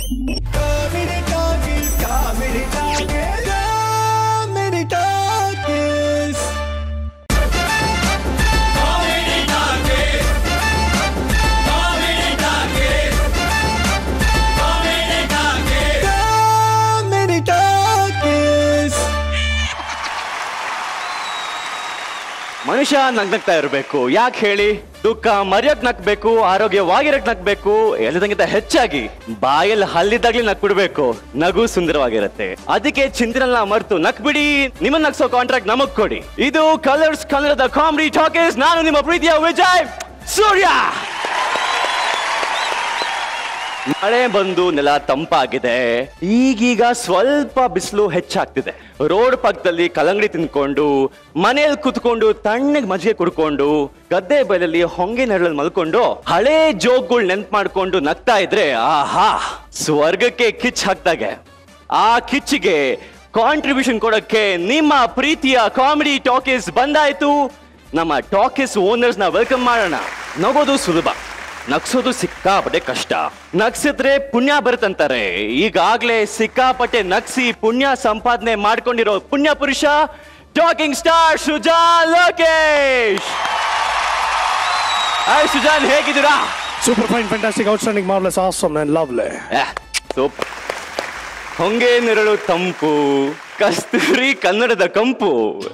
Comedy Talkies, Comedy Talkies, Comedy Talkies. Comedy Talkies. ಮನುಷ್ಯ ನಗ್ನಗ್ತಾ ಇರಬೇಕು ಯಾಕೆ ಹೇಳಿ ದುಃಖ ಮರೆಯಕ್ ನಗ್ಬೇಕು ಆರೋಗ್ಯವಾಗಿರಕ್ ನಗ್ಬೇಕು ಎಲ್ಲದಂಗಿಂತ ಹೆಚ್ಚಾಗಿ ಬಾಯಲ್ಲಿ ಹಲ್ಲಿದ್ದಾಗ್ಲಿ ನಕ್ಬಿಡ್ಬೇಕು ನಗು ಸುಂದರವಾಗಿರುತ್ತೆ ಅದಕ್ಕೆ ಚಿಂತನೆಲ್ಲ ಮರ್ತು ನಕ್ಬಿಡಿ ನಿಮ್ಮ ನಗ್ಸೋ ಕಾಂಟ್ರಾಕ್ಟ್ ನಮಗ್ ಕೊಡಿ ಇದು ಕಲರ್ಸ್ ಕನ್ನಡದ ಕಾಮಿಡಿ ಟಾಕೀಸ್ ನಾನು ನಿಮ್ಮ ಪ್ರೀತಿಯ ವಿಜಯ್ ಸೂರ್ಯ ಮಳೆ ಬಂದು ನೆಲ ತಂಪಾಗಿದೆ ಈಗೀಗ ಸ್ವಲ್ಪ ಬಿಸಿಲು ಹೆಚ್ಚಾಗ್ತಿದೆ ರೋಡ್ ಪಕ್ಕದಲ್ಲಿ ಕಲ್ಲಂಗಡಿ ತಿನ್ಕೊಂಡು ಮನೇಲಿ ಕುತ್ಕೊಂಡು ತಣ್ಣಗೆ ಮಜ್ಜಿಗೆ ಕುಡ್ಕೊಂಡು ಗದ್ದೆ ಬಯಲಲ್ಲಿ ಹೊಂಗೆ ನೆರಳಲ್ಲಿ ಮಲ್ಕೊಂಡು ಹಳೇ ಜೋಕ್ಗಳು ನೆನ್ಪ್ ಮಾಡ್ಕೊಂಡು ನಗ್ತಾ ಇದ್ರೆ ಆಹಾ ಸ್ವರ್ಗಕ್ಕೆ ಕಿಚ್ ಹಾಕ್ದಾಗೆ ಆ ಕಿಚ್ಚಿಗೆ ಕಾಂಟ್ರಿಬ್ಯೂಷನ್ ಕೊಡಕ್ಕೆ ನಿಮ್ಮ ಪ್ರೀತಿಯ ಕಾಮಿಡಿ ಟಾಕೀಸ್ ಬಂದಾಯ್ತು ನಮ್ಮ ಟಾಕೀಸ್ ಓನರ್ಸ್ ನ ವೆಲ್ಕಮ್ ಮಾಡೋಣ ನಗೋದು ಸುಲಭ ನಗ್ಸೋದು ಸಿಕ್ಕಾಪಟ್ಟೆ ಕಷ್ಟ ನಗ್ಸಿದ್ರೆ ಪುಣ್ಯ ಬರುತ್ತಂತಾರೆ ಈಗಾಗ್ಲೇ ಸಿಕ್ಕಾಪಟ್ಟೆ ನಗ್ಸಿ ಪುಣ್ಯ ಸಂಪಾದನೆ ಮಾಡ್ಕೊಂಡಿರೋ ಪುಣ್ಯ ಪುರುಷ talking star Sujan Lokesh hi Sujan ಹೇಗಿದ್ದೀರಾ Super fine, fantastic, outstanding, marvelous, awesome, and lovely. ಸೂಪ್ ಹೊಂಗೆ ನೆರಳು ತಂಪು ಕಸ್ತೂರಿ ಕನ್ನಡದ ಕಂಪು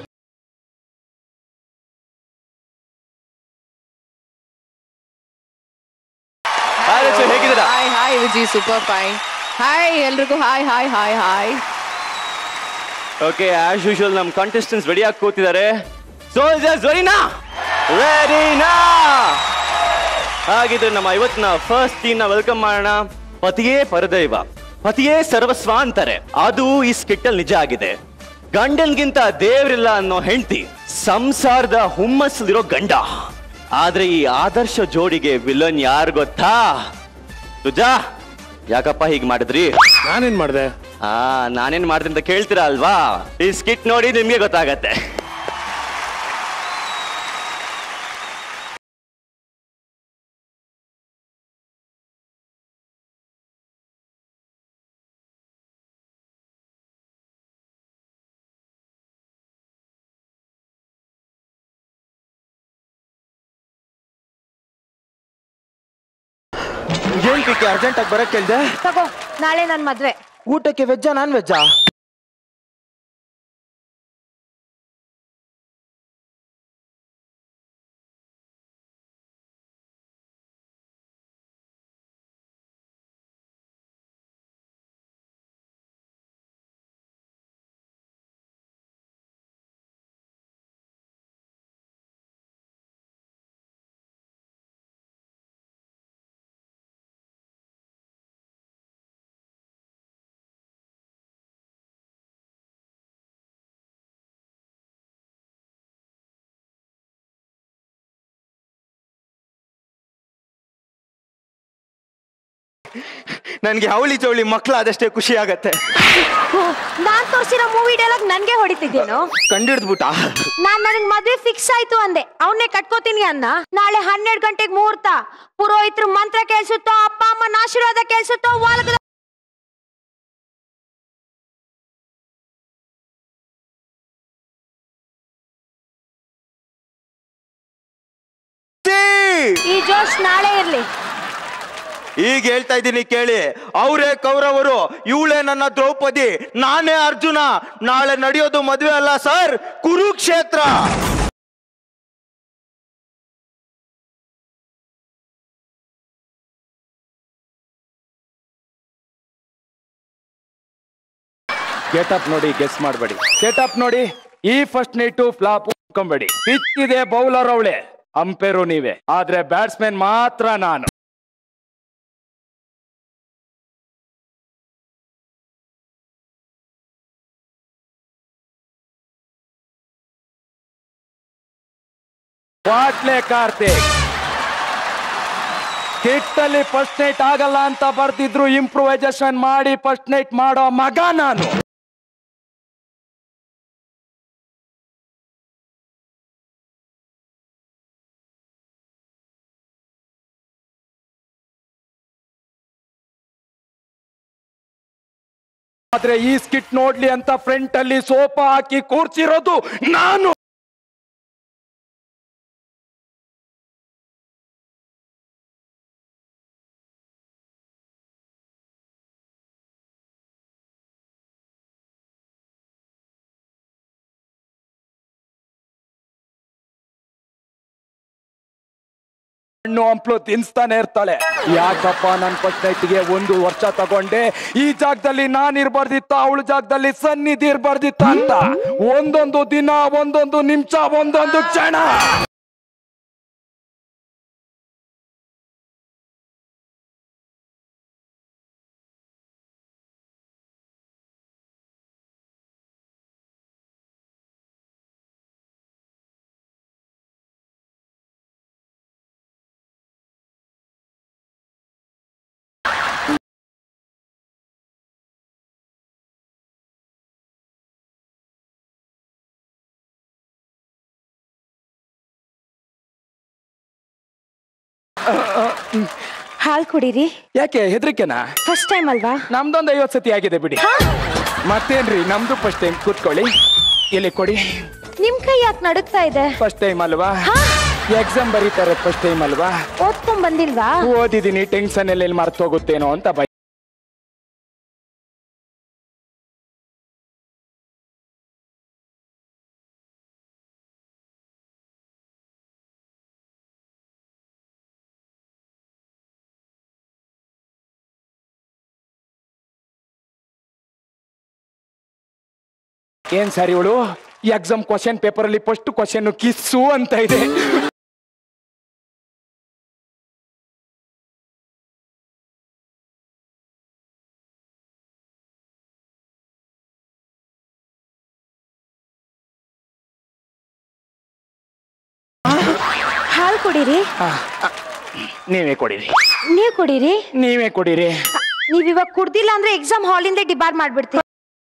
ಹಾಯ್ ರಚು, ಹೇಗಿದ್ದೀರಾ hi hi Viji super fine hi ಎಲ್ರಿಗೂ hi hi hi hi okay as usual ನಮ್ಮ ಕಾಂಟೆಸ್ಟೆಂಟ್ಸ್ ರೆಡಿಯಾಗಿ ಕೂತಿದ್ದಾರೆ ಸೋಲ್ಜರ್ಸ್ ರೆಡಿನಾ ರೆಡಿನಾ ಹಾಗಿದ್ರೆ ನಮ್ಮ ಇವತ್ತಿನ ಫಸ್ಟ್ ಟೀಮ್ ನ ವೆಲ್ಕಮ್ ಮಾಡೋಣ ಪತಿಯೇ ಪರದೈವ ಪತಿಯೇ ಸರ್ವಸ್ವ ಅಂತಾರೆ ಅದು ಈ ಸ್ಕಿಟ್ಟಲ್ ನಿಜ ಆಗಿದೆ ಗಂಡನ್ಗಿಂತ ದೇವ್ರಿಲ್ಲ ಅನ್ನೋ ಹೆಂಡತಿ ಸಂಸಾರದ ಹುಮ್ಮಸ್ಲಿರೋ ಗಂಡ ಆದ್ರೆ ಈ ಆದರ್ಶ ಜೋಡಿಗೆ ವಿಲನ್ ಯಾರು ಗೊತ್ತಾ ಸುಜಾ ಯಾಕಪ್ಪ ಹೀಗ್ ಮಾಡಿದ್ರಿ ನಾನೇನ್ ಮಾಡಿದೆ ಆ ನಾನೇನ್ ಮಾಡ್ತೀನಿ ಅಂತ ಕೇಳ್ತೀರಾ ಅಲ್ವಾ ಈ ಸ್ಕಿಟ್ ನೋಡಿ ನಿಮ್ಗೆ ಗೊತ್ತಾಗತ್ತೆ ಏನ್ ಕಿಕ್ಕಿ ಅರ್ಜೆಂಟ್ ಆಗಿ ಬರಕ್ ಕೇಳ್ದೆ ತಗೋ ನಾಳೆ ನನ್ ಮದ್ವೆ ಊಟಕ್ಕೆ ವೆಜ್ಜಾ ನಾನ್ ವೆಜ್ಜಾ ನನ್ಗೆ ಅವಳಿ ಜವಳಿ ಮಕ್ಳು ಆದಷ್ಟೇ ಖುಷಿ ಆಗತ್ತೆ ನಾನ್ ತೋರ್ಸಿರೋ ಮೂವಿ ಡೈಲಾಗ್ ನನ್ಗೆ ಹೊಡಿತಿದ್ದೇನು ಕಂಡಿಡ್ದ್ಬಿಟ್ಟ ನಾನ್ ನನಗ್ ಮದ್ವೆ ಫಿಕ್ಸ್ ಆಯ್ತು ಅಂದೆ ಅವನ್ನೇ ಕಟ್ಕೋತೀನಿ ಅನ್ನ ನಾಳೆ ಹನ್ನೆರಡು ಗಂಟೆಗೆ ಮುಹೂರ್ತ ಪುರೋಹಿತರು ಮಂತ್ರ ಕೇಳಿಸುತ್ತೋ ಅಪ್ಪ ಅಮ್ಮನ ಆಶೀರ್ವಾದ ಕೇಳಿಸುತ್ತೋ ವಾಲಕದ ಈ ಜೋಶ್ ನಾಳೆ ಇರ್ಲಿ ಈಗ ಹೇಳ್ತಾ ಇದ್ದೀನಿ ಕೇಳಿ ಅವರೇ ಕೌರವರು ಇವಳೇ ನನ್ನ ದ್ರೌಪದಿ ನಾನೇ ಅರ್ಜುನ ನಾಳೆ ನಡೆಯೋದು ಮದ್ವೆ ಅಲ್ಲ ಸರ್ ಕುರುಕ್ಷೇತ್ರ ಗೆಟಪ್ ನೋಡಿ ಗೆಸ್ ಮಾಡಬೇಡಿ ಸೆಟಪ್ ನೋಡಿ ಈ ಫಸ್ಟ್ ನೈಟು ಫ್ಲಾಪ್ ಅನ್ಕೊಂಬೇಡಿ ಪಿಚ್ ಇದೆ ಬೌಲರ್ ಅವಳೆ ಅಂಪೇರು ನೀವೇ ಆದ್ರೆ ಬ್ಯಾಟ್ಸ್ಮನ್ ಮಾತ್ರ ನಾನು ಬಾಟ್ಲೆ ಕಾರ್ತಿಕ್ ಕಿಟ್ಟಲ್ಲಿ ಫಸ್ಟ್ ನೈಟ್ ಆಗಲ್ಲ ಅಂತ ಬರ್ತಿದ್ರು ಇಂಪ್ರೂವೈಸೇಷನ್ ಮಾಡಿ ಫಸ್ಟ್ ನೈಟ್ ಮಾಡೋ ಮಗ ನಾನು ಆದ್ರೆ ಈ ಸ್ಕಿಟ್ ನೋಡ್ಲಿ ಅಂತ ಫ್ರಂಟ್ ಅಲ್ಲಿ ಸೋಫಾ ಹಾಕಿ ಕೂರ್ಸಿರೋದು ನಾನು ಹಣ್ಣು ಹಂಪ್ಲು ತಿನ್ಸ್ತಾನೆ ಇರ್ತಾಳೆ ಯಾಕಪ್ಪ ನನ್ ಫಸ್ಟ್ ನೈಟ್ಗೆ ಒಂದು ವರ್ಷ ತಗೊಂಡೆ ಈ ಜಾಗದಲ್ಲಿ ನಾನ್ ಇರ್ಬಾರ್ದಿತ್ತ ಅವಳ ಜಾಗದಲ್ಲಿ ಸನ್ನಿಧಿ ಇರ್ಬಾರ್ದಿತ್ತ ಅಂತ ಒಂದೊಂದು ದಿನ ಒಂದೊಂದು ನಿಮಿಷ ಒಂದೊಂದು ಕ್ಷಣ ಹಾಲ್ ಕುಡೀರಿ ಯಾಕೆ ಹೆದರಿಕೆನಾ ಫಸ್ಟ್ ಟೈಮ್ ಅಲ್ವಾ ನಮ್ದೊಂದು ಐವತ್ತು ಸತಿ ಆಗಿದೆ ಬಿಡಿ ಮತ್ತೇನ್ರಿ ನಮ್ದು ಫಸ್ಟ್ ಟೈಮ್ ಕೂತ್ಕೊಳ್ಳಿ ಇಲ್ಲಿ ಕೊಡಿ ನಿಮ್ ಕೈ ಯಾಕೆ ನಡುಗ್ತಾ ಇದೆ ಫಸ್ಟ್ ಟೈಮ್ ಅಲ್ವಾ ಎಕ್ಸಾಮ್ ಬರೀತಾರೆ ಫಸ್ಟ್ ಟೈಮ್ ಅಲ್ವಾ ಓದ್ಕೊಂಡ್ ಬಂದಿಲ್ವಾ ಓದಿದೀನಿ ಟೆನ್ಷನ್ ಎಲ್ಲ ಮರ್ತು ಹೋಗುತ್ತೇನೋ ಅಂತ ಭಯ ಏನ್ ಸರ್ ಇವಳು ಎಕ್ಸಾಮ್ ಕ್ವಶನ್ ಪೇಪರ್ ಅಲ್ಲಿ ಫಸ್ಟ್ ಕ್ವಶನ್ ಕಿಸ್ಸು ಅಂತ ಇದೆ ಹಾಲ್ ಕುಡೀರಿ ನೀವೇ ಕೊಡಿರಿ ನೀವ್ ಕುಡೀರಿ ನೀವೇ ಕೊಡಿರಿ ನೀವ್ ಇವಾಗ ಕುಡ್ದಿಲ್ಲ ಅಂದ್ರೆ ಎಕ್ಸಾಮ್ ಹಾಲಿಂದ ಡಿಬಾರ್ ಮಾಡ್ಬಿಡ್ತೀವಿ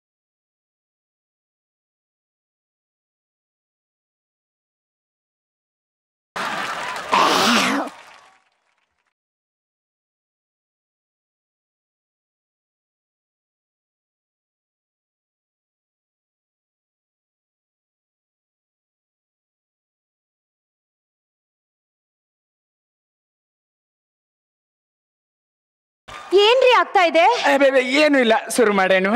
ಏನ್ರಿ ಆಗ್ತಾ ಇದೆ ಏ, ಬೇ, ಬೇ, ಏನು ಇಲ್ಲ ಶುರು ಮಾಡೇನು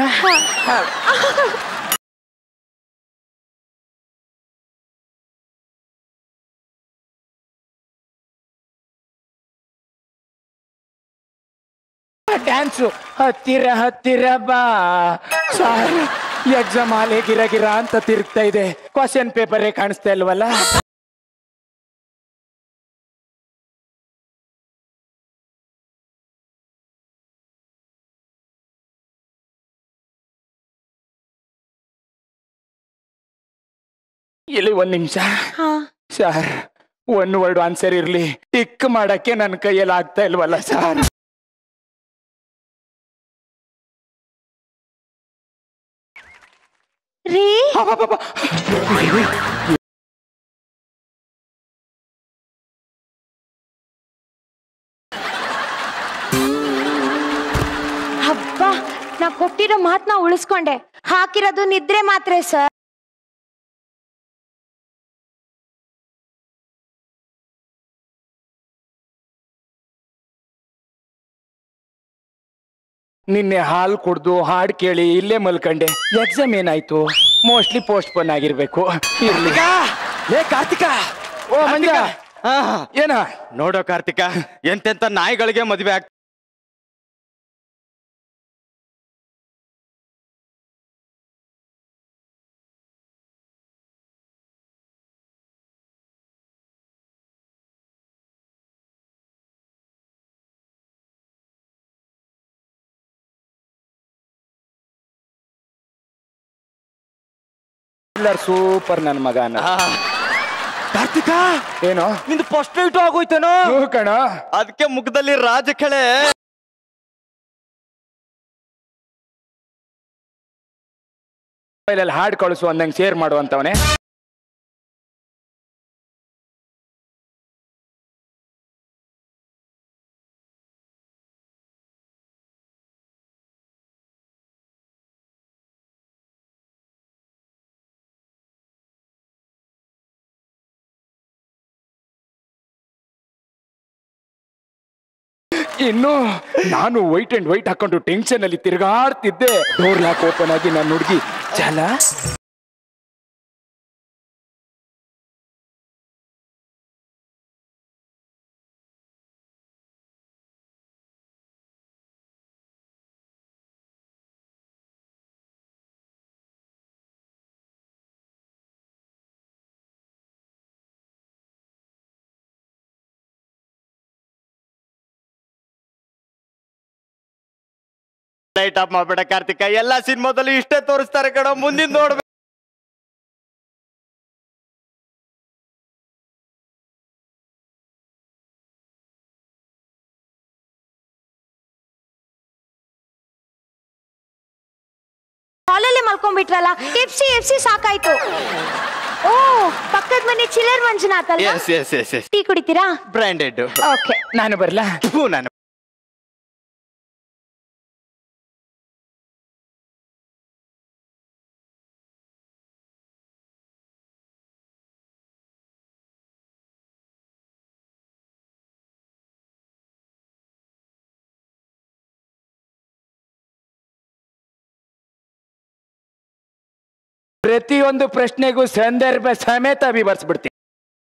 ಡ್ಯಾನ್ಸು ಹತ್ತಿರ ಹತ್ತಿರ ಬಾ ಸಾರ್ ಎಕ್ಸಾಮ್ ಹಾಲೆ ಗಿರ ಗಿರ ಅಂತ ತಿರುಗ್ತಾ ಇದೆ ಕ್ವಶನ್ ಪೇಪರೇ ಕಾಣಿಸ್ತಾ ಇಲ್ವಲ್ಲ ಇಲ್ಲಿ ಒಂದ್ ನಿಮಿಷ ಹಾ ಸರ್ ಒನ್ ವರ್ಡ್ ಆನ್ಸರ್ ಇರ್ಲಿ ಟಿಕ್ ಮಾಡಕ್ಕೆ ನನ್ನ ಕೈಯಲ್ಲಿ ಆಗ್ತಾ ಇಲ್ವಲ್ಲ ಸರ್ ರೀ ಹಬ್ಬ ನಾ ಕೊಟ್ಟಿರೋ ಮಾತ್ನ ಉಳಿಸ್ಕೊಂಡೆ ಹಾಕಿರೋದು ನಿದ್ರೆ ಮಾತ್ರೆ ಸರ್ ನಿನ್ನೆ ಹಾಲು ಕುಡ್ದು ಹಾಡ್ ಕೇಳಿ ಇಲ್ಲೇ ಮಲ್ಕಂಡೆ ಎಕ್ಸಾಮ್ ಏನಾಯ್ತು ಮೋಸ್ಟ್ಲಿ ಪೋಸ್ಟ್ ಪೋನ್ ಆಗಿರ್ಬೇಕು ಇರ್ಲಿ ಲೇ ಕಾರ್ತಿಕ ಓ ಮಂಜ ಏನ ನೋಡೋ ಕಾರ್ತಿಕ ಎಂತೆಂತ ನಾಯಿಗಳಿಗೆ ಮದುವೆ ಆಗ್ತ ಸೂಪರ್ ನನ್ ಮಗನ ಕಾರ್ತಿಕ ಏನೋ ನಿಂದು ಫಸ್ಟ್ ನೈಟು ಆಗೋಯ್ತೇನೋ ಹೂ ಕಣ ಅದಕ್ಕೆ ಮುಖದಲ್ಲಿ ರಾಜ ಕೆಳೆ ಮೊಬೈಲಲ್ಲಿ ಹಾಡ್ ಕಳಿಸು ಅಂದಂಗೆ ಶೇರ್ ಮಾಡುವಂತವನೇ ಇನ್ನು ನಾನು ವೈಟ್ ಅಂಡ್ ವೈಟ್ ಹಾಕೊಂಡು ಟೆನ್ಷನ್ ಅಲ್ಲಿ ತಿರುಗಾಡ್ತಿದ್ದೆ ಡೋರ್ ಲಾಕ್ ಓಪನ್ ಆಗಿ ನಾನು ಹುಡುಗಿ ಚಲ ಲೈಟ್ ಆಫ್ ಮಾಡ್ಬೇಡ ಕಾರ್ತಿಕ ಎಲ್ಲಾ ಸಿನಿಮಾದಲ್ಲಿ ಇಷ್ಟೇ ತೋರಿಸ್ತಾರೆ ಕಣ ಮುಂದಿನ ನೋಡ್ಬೇಕು ಹಾಲಲ್ಲೇ ಮಲ್ಕೊಂಡ್ಬಿಟ್ರಲ್ಲ ಎಫ್ಸಿ ಎಫ್ಸಿ ಸಾಕಾಯ್ತು ಓ ಪಕ್ಕದ ಮನೆ ಚಿಲ್ಲರ್ ಮಂಜುನಾಥ್ ಅಲ್ವಾ yes yes yes yes tea ಕುಡಿತೀರಾ ಬ್ರ್ಯಾಂಡೆಡ್ ಓಕೆ ನಾನು ಬರ್ಲಾ ನಾನು ಪ್ರತಿಯೊಂದು ಪ್ರಶ್ನೆಗೂ ಸಂದರ್ಭ ಸಮೇತ ವಿವರಿಸ್ಬಿಡ್ತೀನಿ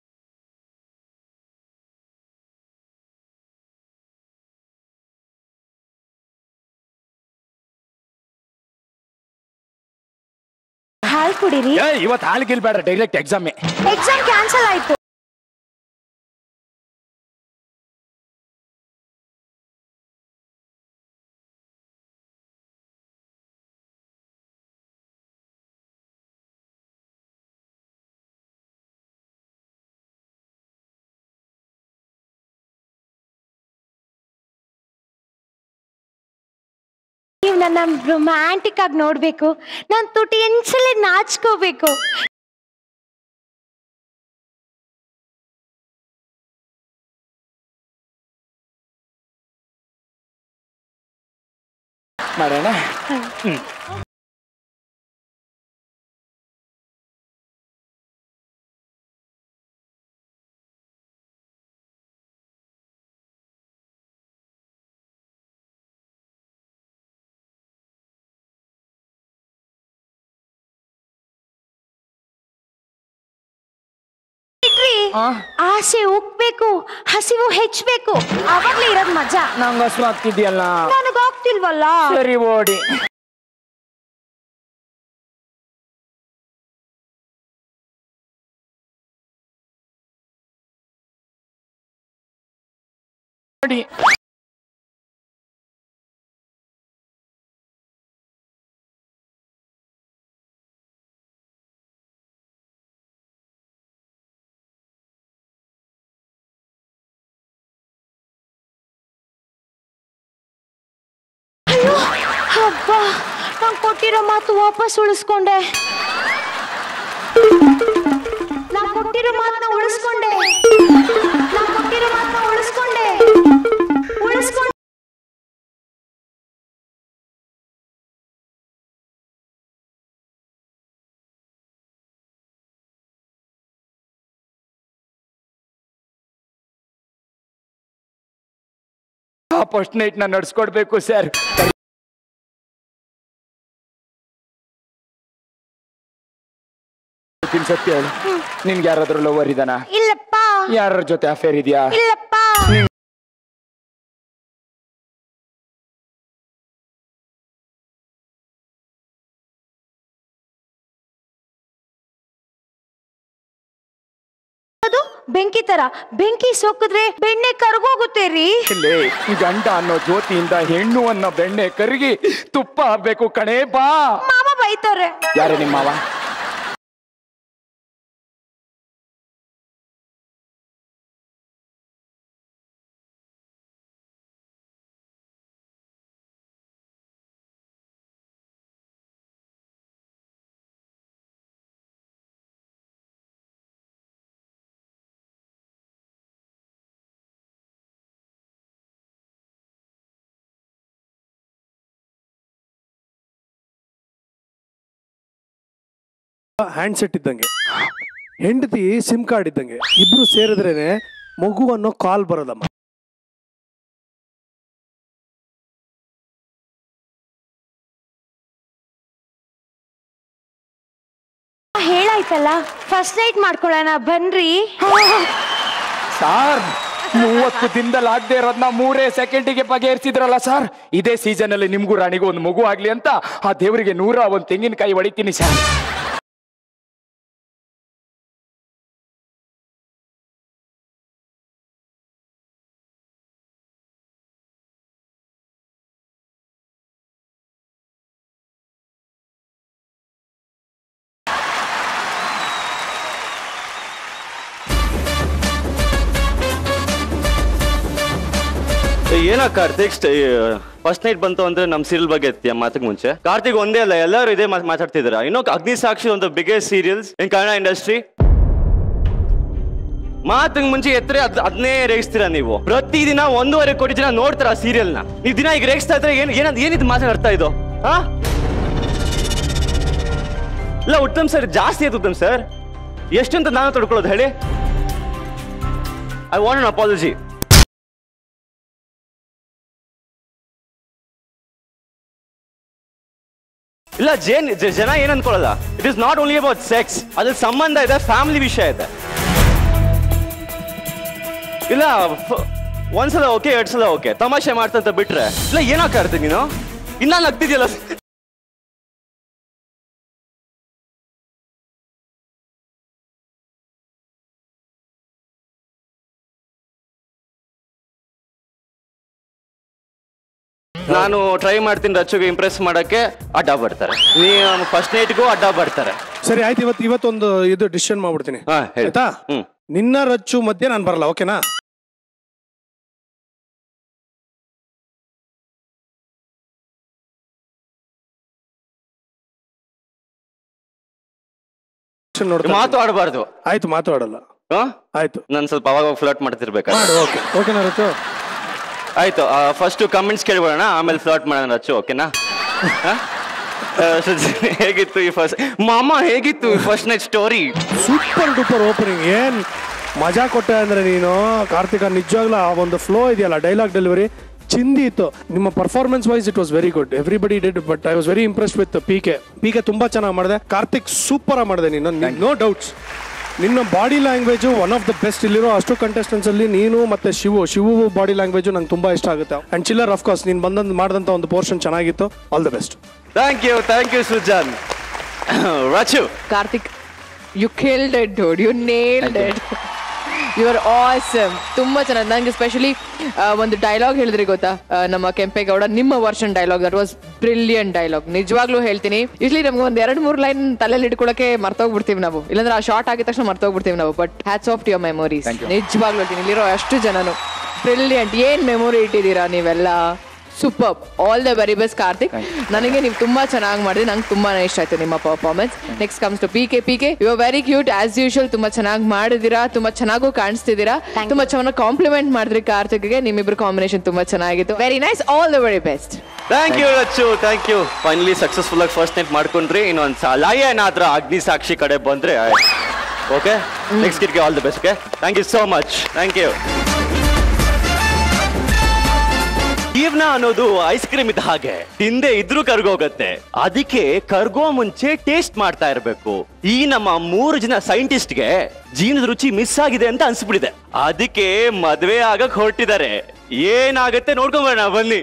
ಹಾಲ್ ಕುಡೀರಿ ಏ, ಇವತ್ತು ಹಾಲ್ಗಿಲ್ ಬೇಡ ಡೈರೆಕ್ಟ್ ಎಕ್ಸಾಮೇ ಎಕ್ಸಾಮ್ ಕ್ಯಾನ್ಸಲ್ ಆಯ್ತು ನೀವು ನನ್ನ ರೊಮ್ಯಾಂಟಿಕ್ ಆಗಿ ನೋಡ್ಬೇಕು ನಾನು ತುಟಿ ಎಂಚಲೇ ನಾಚ್ಕೋಬೇಕು ಮಾಡೋಣ ಬಿಡ್ರಿ. ಆಸೆ ಉಕ್ಬೇಕು ಹಸಿವು ಹೆಚ್ಚಬೇಕು ಅವಾಗ್ಲೇ ಇರೋದ್ ಮಜಾ ನಂಗೆ ಹಸು ಆಗ್ತಿದ್ಯಲ್ಲ ನನಗಾಗ್ತಿಲ್ವಲ್ಲ ಸರಿ ಓಡಿ ಓಡಿ ಅಯ್ಯೋ ಹಬ್ಬ ನಾನ್ ಕೊಟ್ಟಿರೋ ಮಾತು ವಾಪಸ್ ಉಳಿಸ್ಕೊಂಡೆ ನಾನ್ ಕೊಟ್ಟಿರೋ ಮಾತನ್ನ ಉಳಿಸ್ಕೊಂಡೆ ನಾನ್ ಕೊಟ್ಟಿರೋ ಮಾತನ್ನ ಉಳಿಸ್ಕೊಂಡೆ ಉಳಿಸ್ಕೊಂಡೆ ಆ ಫಸ್ಟ್ ನೈಟ್ ನಾನು ನಡ್ಸ್ಕೊಡ್ಬೇಕು ಸರ್ ಸತ್ಯ ಹೇಳು ನಿನ್ಗೆ ಯಾರಾದ್ರೂ ಲವರ್ ಇದಾನ ಇಲ್ಲಪ್ಪ ಯಾರ ಜೊತೆ ಅಫೇರ್ ಇದೆಯಾ ಇಲ್ಲಪ್ಪ ಅದು ಬೆಂಕಿ ತರ ಬೆಂಕಿ ಸೋಕಿದ್ರೆ ಬೆಣ್ಣೆ ಕರ್ಗೋಗುತ್ತೆ ರೀ ಲೇ ಗಂಡ ಅನ್ನೋ ಜ್ಯೋತಿಯಿಂದ ಹೆಣ್ಣು ಅನ್ನೋ ಬೆಣ್ಣೆ ಕರಗಿ ತುಪ್ಪ ಆಗ್ಬೇಕು ಕಣೇ ಬಾ ಮಾಮ ಬೈತಾರೆ ಯಾರೇ ನಿಮ್ಮ ಮಾವ ಹ್ಯಾಂಡ್ ಸೆಟ್ ಇದ್ದಂಗೆ ಹೆಂಡತಿ ಸಿಮ್ ಕಾರ್ಡ್ ಇದ್ದಂಗೆ ಇಬ್ರು ಸೇರಿದ್ರೇನೆ ಮಗು ಅನ್ನೋ ಕಾಲ್ ಬರೋದಮ್ಮ ಹೇಳಾಯ್ತಲ್ಲ ಫಸ್ಟ್ ನೈಟ್ ಮಾಡ್ಕೊಳ್ಳೋಣ ಬನ್ರಿ ಸಾರ್ ಮೂವತ್ತು ದಿನದಲ್ಲಿ ಆಗದೆ ಇರೋದನ್ನ ಮೂರೇ ಸೆಕೆಂಡಿಗೆ ಬಗೆಹರಿಸಿದ್ರಲ್ಲ ಸರ್ ಇದೇ ಸೀಸನ್ ಅಲ್ಲಿ ನಿಮ್ಗೂ ರಾಣಿಗೂ ಒಂದು ಮಗು ಆಗ್ಲಿ ಅಂತ ಆ ದೇವರಿಗೆ ನೂರ ಒಂದು ತೆಂಗಿನಕಾಯಿ ಹೊಡಿತೀನಿ ಸರ್ ಏನೋ ಕಾರ್ತಿಕ್ ಫಸ್ಟ್ ನೈಟ್ ಬಂತು ಅಂದ್ರೆ ನಮ್ ಸೀರಿಯಲ್ ಬಗ್ಗೆ ಎತ್ತೀಯ ಮಾತಿಗೆ ಮುಂಚೆ ಕಾರ್ತಿಕ್ ಒಂದೇ ಅಲ್ಲ ಎಲ್ಲರೂ ಇದೇ ಮಾತ್- ಮಾತಾಡ್ತಿದ್ದೀರಾ ಇನ್ನು ಅಗ್ನಿ ಸಾಕ್ಷಿ ಒಂದು biggest serials in Kannada industry ಮಾತಿಗೆ ಮುಂಚೆ ಎತ್ತರೆ ಅದ್ ಅದನ್ನೇ ರೇಗಿಸ್ತೀರಾ ನೀವು ಪ್ರತಿದಿನ ಒಂದೂವರೆ ಕೋಟಿ ಜನ ನೋಡ್ತಾರ ಸೀರಿಯಲ್ ನ ನೀವು ದಿನ ಈಗ ರೇಗಿಸ್ತಾ ಇದ್ರೆ ಏನ್ ಏನಂತ ಏನಿದ್ ಮಾತಾಡ ಅರ್ಥ ಇದು ಹಾ ಇಲ್ಲ ಉತ್ತಮ್ ಸರ್ ಜಾಸ್ತಿ ಆಯ್ತು ಉತ್ತಮ್ ಸರ್ ಎಷ್ಟಂತ ನಾನು ತಡ್ಕೊಳ್ಳೋದು ಹೇಳಿ ಐ ವಾಂಟ್ ಅನ್ ಅಪಾಲಜಿ ಇಲ್ಲ ಜೇನ್ ಜ- ಜನ ಏನ್ ಅನ್ಕೊಳ್ಳಲ್ಲ it is not only about sex ಅದ್ರ ಸಂಬಂಧ ಇದೆ ಫ್ಯಾಮಿಲಿ ವಿಷಯ ಇದೆ ಇಲ್ಲ ಫ- ಒಂದ್ಸಲ ಓಕೆ ಎರಡ್ ಸಲ ಓಕೆ ತಮಾಷೆ ಮಾಡ್ತಂತ ಬಿಟ್ರೆ ಇಲ್ಲ ಏನಾಗ್ತಾ ನೀನು ಇನ್ನ ನಗ್ತಿದ್ಯಲ್ಲ ನಾನು ಟ್ರೈ ಮಾಡ್ತೀನಿ ರಚ್ಚುಗೆ ಇಂಪ್ರೆಸ್ ಮಾಡಕ್ಕೆ ಅಡ್ಡ ಬರ್ತಾರೆ ನೀವು ಫಸ್ಟ್ ನೈಟ್ಗೂ ಅಡ್ಡ ಬರ್ತಾರೆ ಸರಿ ಆಯ್ತು ಇವತ್ತು ಇವತ್ತೊಂದು ಇದು ಡಿಸಿಷನ್ ಮಾಡ್ಬಿಡ್ತೀನಿ ಹಾ, ಹೇಳಿ. ಆಯ್ತಾ ಹ್ಮ್. ನಿನ್ನ ರಚ್ಚು ಮಧ್ಯೆ ನಾನು ಬರಲ್ಲ ಓಕೆನಾ ನೋಡ್ತಾ ಮಾತು ಆಡಬಾರ್ದು ಆಯ್ತು ಮಾತಾಡಲ್ಲ ಆಯ್ತು ನಾನು ಸ್ವಲ್ಪ ಅವಾಗ ಫ್ಲರ್ಟ್ ಮಾಡ್ತಿರ್ಬೇಕು ಮಾಡು ಓಕೆ ಓಕೆನಾ ರಚ್ಚು ಆಯ್ತು ಫಸ್ಟ್ ಕಮೆಂಟ್ಸ್ ಕೇಳ್ಬಿಡೋಣ ಆಮೇಲೆ ಫ್ಲರ್ಟ್ ಮಾಡೋಣ ರಚ್ಚು ಓಕೆನಾ ಹ? ಆ, ಸುಜಿ, ಹೇಗಿತ್ತು ಈ ಫಸ್ಟ್ ಮಾಮ ಹೇಗಿತ್ತು first night story super duper opening ಏನ್ ಮಜಾ ಕೊಟ್ಟೆ ಅಂದ್ರೆ ನೀನು ಕಾರ್ತಿಕ ನಿಜವಾಗ್ಲೂ ಆ ಒಂದು ಫ್ಲೋ ಇದೆಯಲ್ಲ ಡೈಲಾಗ್ ಡೆಲಿವರಿ ಚಿಂದಿ ಇತ್ತು ನಿಮ್ಮ performance wise it was very good everybody did but I was very impress with P K P K ತುಂಬಾ ಚೆನ್ನಾಗಿ ಮಾಡಿದೆ ಕಾರ್ತಿಕ್ ಸೂಪರ್ ಆಗಿ ಮಾಡಿದೆ ನೀನು ನೋ ಡೌಟ್ಸ್ ನಿನ್ನ body language one of the best ಇಲ್ಲಿರೋ ಅಷ್ಟು contestants ಅಲ್ಲಿ ನೀನು ಮತ್ತೆ ಶಿವು ಶಿವು ಬಾಡಿ ಲ್ಯಾಂಗ್ವೇಜು ನಂಗೆ ತುಂಬಾ ಇಷ್ಟ ಆಗುತ್ತೆ ಅಂಡ್ ಚಿಲ್ಲರ್ ಆಫ್ ಕೋರ್ಸ್ ನೀನು ಬಂದಂತ ಮಾಡಿದಂತ ಒಂದು ಪೋರ್ಷನ್ ಚೆನ್ನಾಗಿತ್ತು all the best thank you thank you Sujan Rachu Karthik you killed it dude you nailed it you are awesome ತುಂಬಾ ಚೆನ್ನಾಗಿ ನನಗೆ ಸ್ಪೆಷಲಿ ಒಂದು ಡೈಲಾಗ್ ಹೇಳಿದ್ರಿ ಗೊತ್ತಾ ಆ, ನಮ್ಮ ಕೆಂಪೇಗೌಡ ನಿಮ್ಮ version dialogue that was brilliant dialogue ನಿಜವಾಗ್ಲೂ ಹೇಳ್ತೀನಿ ಇಟ್ಲಿ ನಮ್ಗೆ ಒಂದ್ ಎರಡ್ ಮೂರ್ ಲೈನ್ ತಲೆಯಲ್ಲಿ ಇಟ್ಕೊಳಕ್ಕೆ ಮರ್ತೋಗ್ಬಿಡ್ತೀವಿ ನಾವು ಇಲ್ಲಾಂದ್ರೆ ಆ ಶಾರ್ಟ್ ಆಗಿದ ತಕ್ಷಣ ಮರ್ತೋಗ್ಬಿಡ್ತೀವಿ ನಾವು but hats off your memories ನಿಜವಾಗ್ಲೂ ಹೇಳ್ತೀನಿ ಇಲ್ಲಿರೋ ಅಷ್ಟು ಜನನು ಬ್ರಿಲಿಯಂಟ್ ಏನ್ ಮೆಮೊರಿ ಇಟ್ಟಿದ್ದೀರಾ ನೀವೆಲ್ಲ super all the very best Karthik ನನಗೆ ನೀವು ತುಂಬಾ ಚೆನ್ನಾಗಿ ಮಾಡಿದ್ರಿ ನಂಗೆ ತುಂಬಾನೇ ಇಷ್ಟ ಆಯ್ತು ನಿಮ್ಮ performance next comes to P K P K you are very cute as usual ತುಂಬಾ ಚೆನ್ನಾಗಿ ಮಾಡಿದಿರಾ ತುಂಬಾ ಚೆನ್ನಾಗೂ ಕಾಣಿಸ್ತಿದ್ದೀರಾ ತುಂಬಾ ಚೆನ್ನಾಗಿ ಕಾಂಪ್ಲಿಮೆಂಟ್ ಮಾಡಿದ್ರಿ ಕಾರ್ತಿಕ್ಗೆ ನಿಮ್ಮಿಬ್ರು ಕಾಂಬಿನೇಷನ್ ತುಂಬಾ ಚೆನ್ನಾಗಿತ್ತು very nice all the very best thank you Rachu thank you finally successful ಆಗಿ ಫಸ್ಟ್ ನೈಟ್ ಮಾಡ್ಕೊಂಡ್ರಿ ಇನ್ನೊಂದು ಸಲ ಏನಾದ್ರೂ ಅಗ್ನಿ ಸಾಕ್ಷಿ ಕಡೆ ಬಂದ್ರೆ ಓಕೆ ನೆಕ್ಸ್ಟ್ ಕಿಟ್ಗೆ all the best okay thank you so much thank you ಜೀವನ ಅನ್ನೋದು ಐಸ್ ಕ್ರೀಮ್ ಇದ್ದ ಹಾಗೆ ತಿಂದೆ ಇದ್ರೂ ಕರ್ಗೋಗತ್ತೆ ಅದಕ್ಕೆ ಕರ್ಗೋ ಮುಂಚೆ ಟೇಸ್ಟ್ ಮಾಡ್ತಾ ಇರಬೇಕು ಈ ನಮ್ಮ ಮೂರು ಜನ ಸೈಂಟಿಸ್ಟ್ಗೆ ಜೀವನದ ರುಚಿ ಮಿಸ್ ಆಗಿದೆ ಅಂತ ಅನ್ಸ್ಬಿಟ್ಟಿದೆ ಅದಕ್ಕೆ ಮದ್ವೆ ಆಗಕ್ ಹೊರಟಿದ್ದಾರೆ ಏನಾಗತ್ತೆ ನೋಡ್ಕೊಂಬರೋಣ ಬನ್ನಿ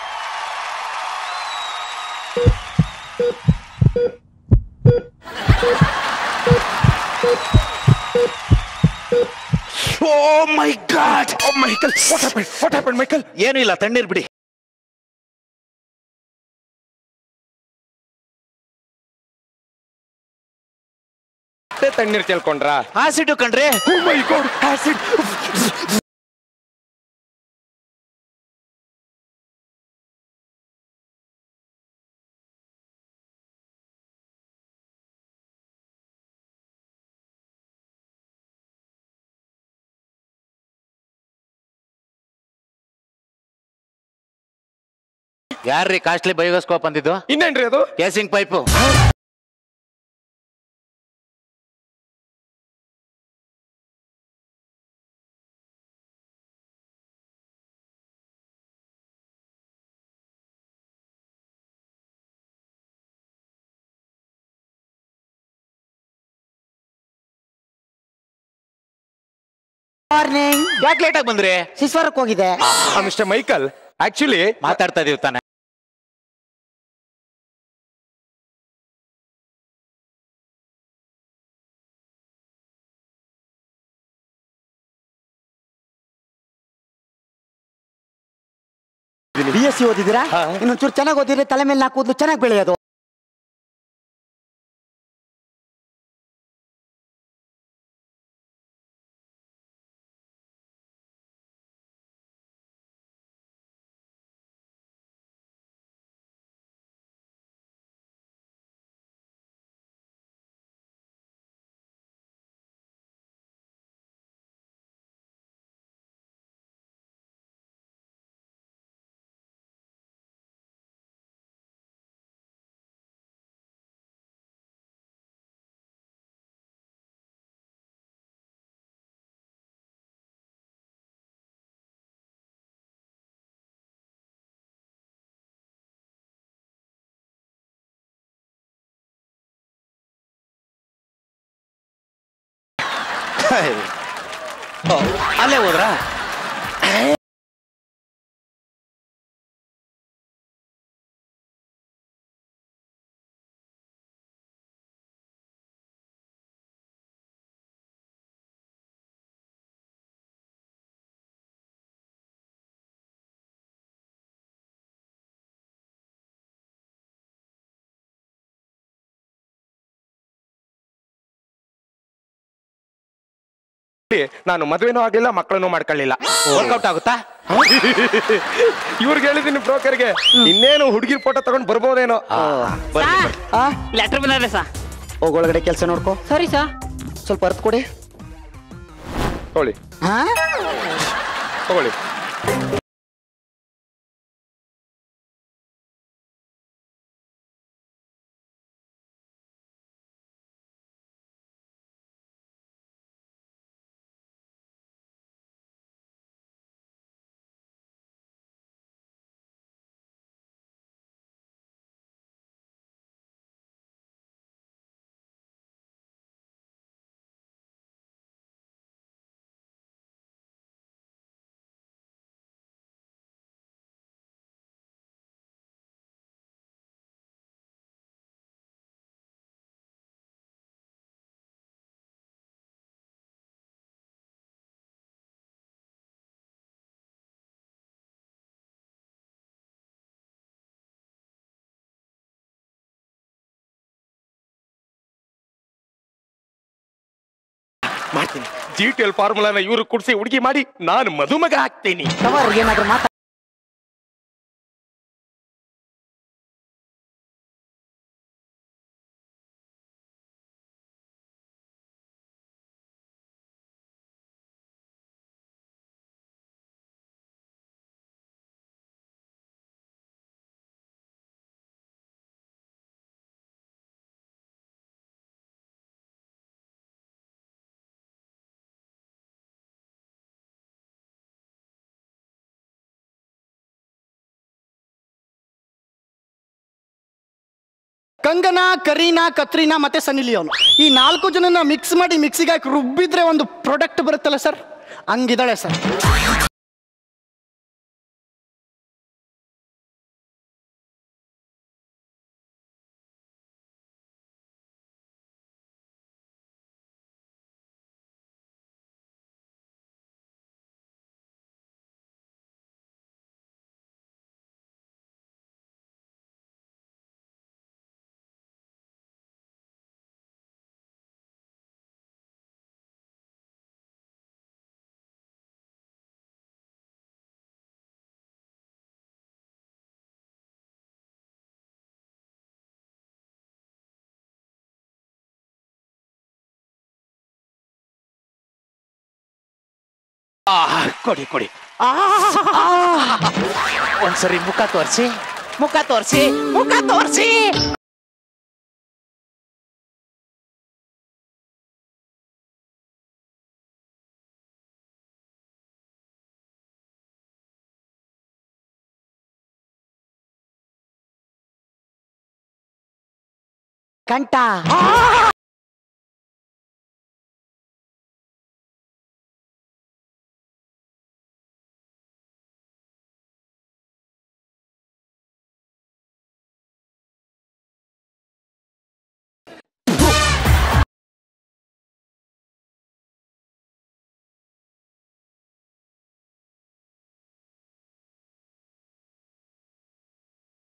oh my god oh Michael what happen what happen Michael ಏನು ಇಲ್ಲ ತಣ್ಣೀರ್ ಬಿಡಿ ತಣ್ಣೀರ್ ಕೇಳ್ಕೊಂಡ್ರಾ ಆಸಿಡ್ ಕಣ್ರಿ ಓ ಮೈ ಗಾಡ್ ಆಸಿಡ್ ಯಾರ್ರೀ ಕಾಸ್ಟ್ಲಿ ಬಯೋಸ್ಕೋಪ್ ಅಂದಿದ್ದು ಇನ್ನೇನ್ರಿ ಅದು ಕೇಸಿಂಗ್ ಪೈಪು ಮಾರ್ನಿಂಗ್ ಯಾಕೆ ಲೇಟ್ ಆಗಿ ಬಂದ್ರಿ ಶಿಶ್ವರಕ್ಕೆ ಹೋಗಿದೆ ಮಿಸ್ಟರ್ ಮೈಕಲ್ ಆಕ್ಚುಲಿ ಮಾತಾಡ್ತಾ ಇದೀವಿ ತಾನೆ ಬಿ ಎಸ್ ಸಿ ಓದಿದ್ದೀರಾ ಇನ್ನೊಂಚೂರು ಚೆನ್ನಾಗಿ ಓದಿದ್ರೆ ತಲೆ ಮೇಲೆ ನಾಲ್ಕು ಕೂದಲು ಚೆನ್ನಾಗಿ ಬೆಳೆಯೋದು ಅಲ್ಲೇ ಹೋದ್ರಾ ನಾನು ಮದುವೆನೂ ಆಗ್ಲಿಲ್ಲ ಮಕ್ಕಳನ್ನು ಮಾಡ್ಕೊಳ್ಳಿಲ್ಲ ವರ್ಕೌಟ್ ಆಗುತ್ತಾ ಇವ್ರಿಗೆ ಹೇಳಿದೀನಿ ಬ್ರೋಕರ್ಗೆ ಇನ್ನೇನು ಹುಡುಗಿರ್ ಫೋಟೋ ತಗೊಂಡ್ ಬರ್ಬೋದೇನೋ ಲೆಟರ್ ಬಂದ್ರೆ ಸಾ ಹೋಗೊಳಗಡೆ ಕೆಲಸ ನೋಡ್ಕೋ ಸರಿ ಸಾ ಸ್ವಲ್ಪ ಅರ್ಥ ಕೊಡಿ ತಗೊಳ್ಳಿ ಹಾ ತಗೊಳ್ಳಿ ಮಾಡ್ತೀನಿ ಜಿ ಟಿ ಎಲ್ ಫಾರ್ಮುಲಾನ ಇವರು ಕುಡ್ಸಿ ಹುಡುಗಿ ಮಾಡಿ ನಾನು ಮದುಮಗ ಆಗ್ತೀನಿ ತವರ್ ಏನಾದ್ರು ಮಾತಾ ಕಂಗನಾ ಕರೀನಾ ಕತ್ರೀನಾ ಮತ್ತೆ ಸನ್ನಿ ಲಿಯೋನ್ ಈ ನಾಲ್ಕು ಜನನ ಮಿಕ್ಸ್ ಮಾಡಿ ಮಿಕ್ಸಿಗೆ ಹಾಕಿ ರುಬ್ಬಿದ್ರೆ ಒಂದು ಪ್ರಾಡಕ್ಟ್ ಬರುತ್ತಲ್ಲ ಸರ್ ಹಂಗಿದ್ದಾಳೆ ಸರ್ ಕೊಡಿ ಕೊಡಿ ಒಂದ್ಸರಿ ಮುಖ ತೋರಿಸಿ ಮುಖ ತೋರಿಸಿ ಮುಖ ತೋರಿಸಿ ಕಂಠ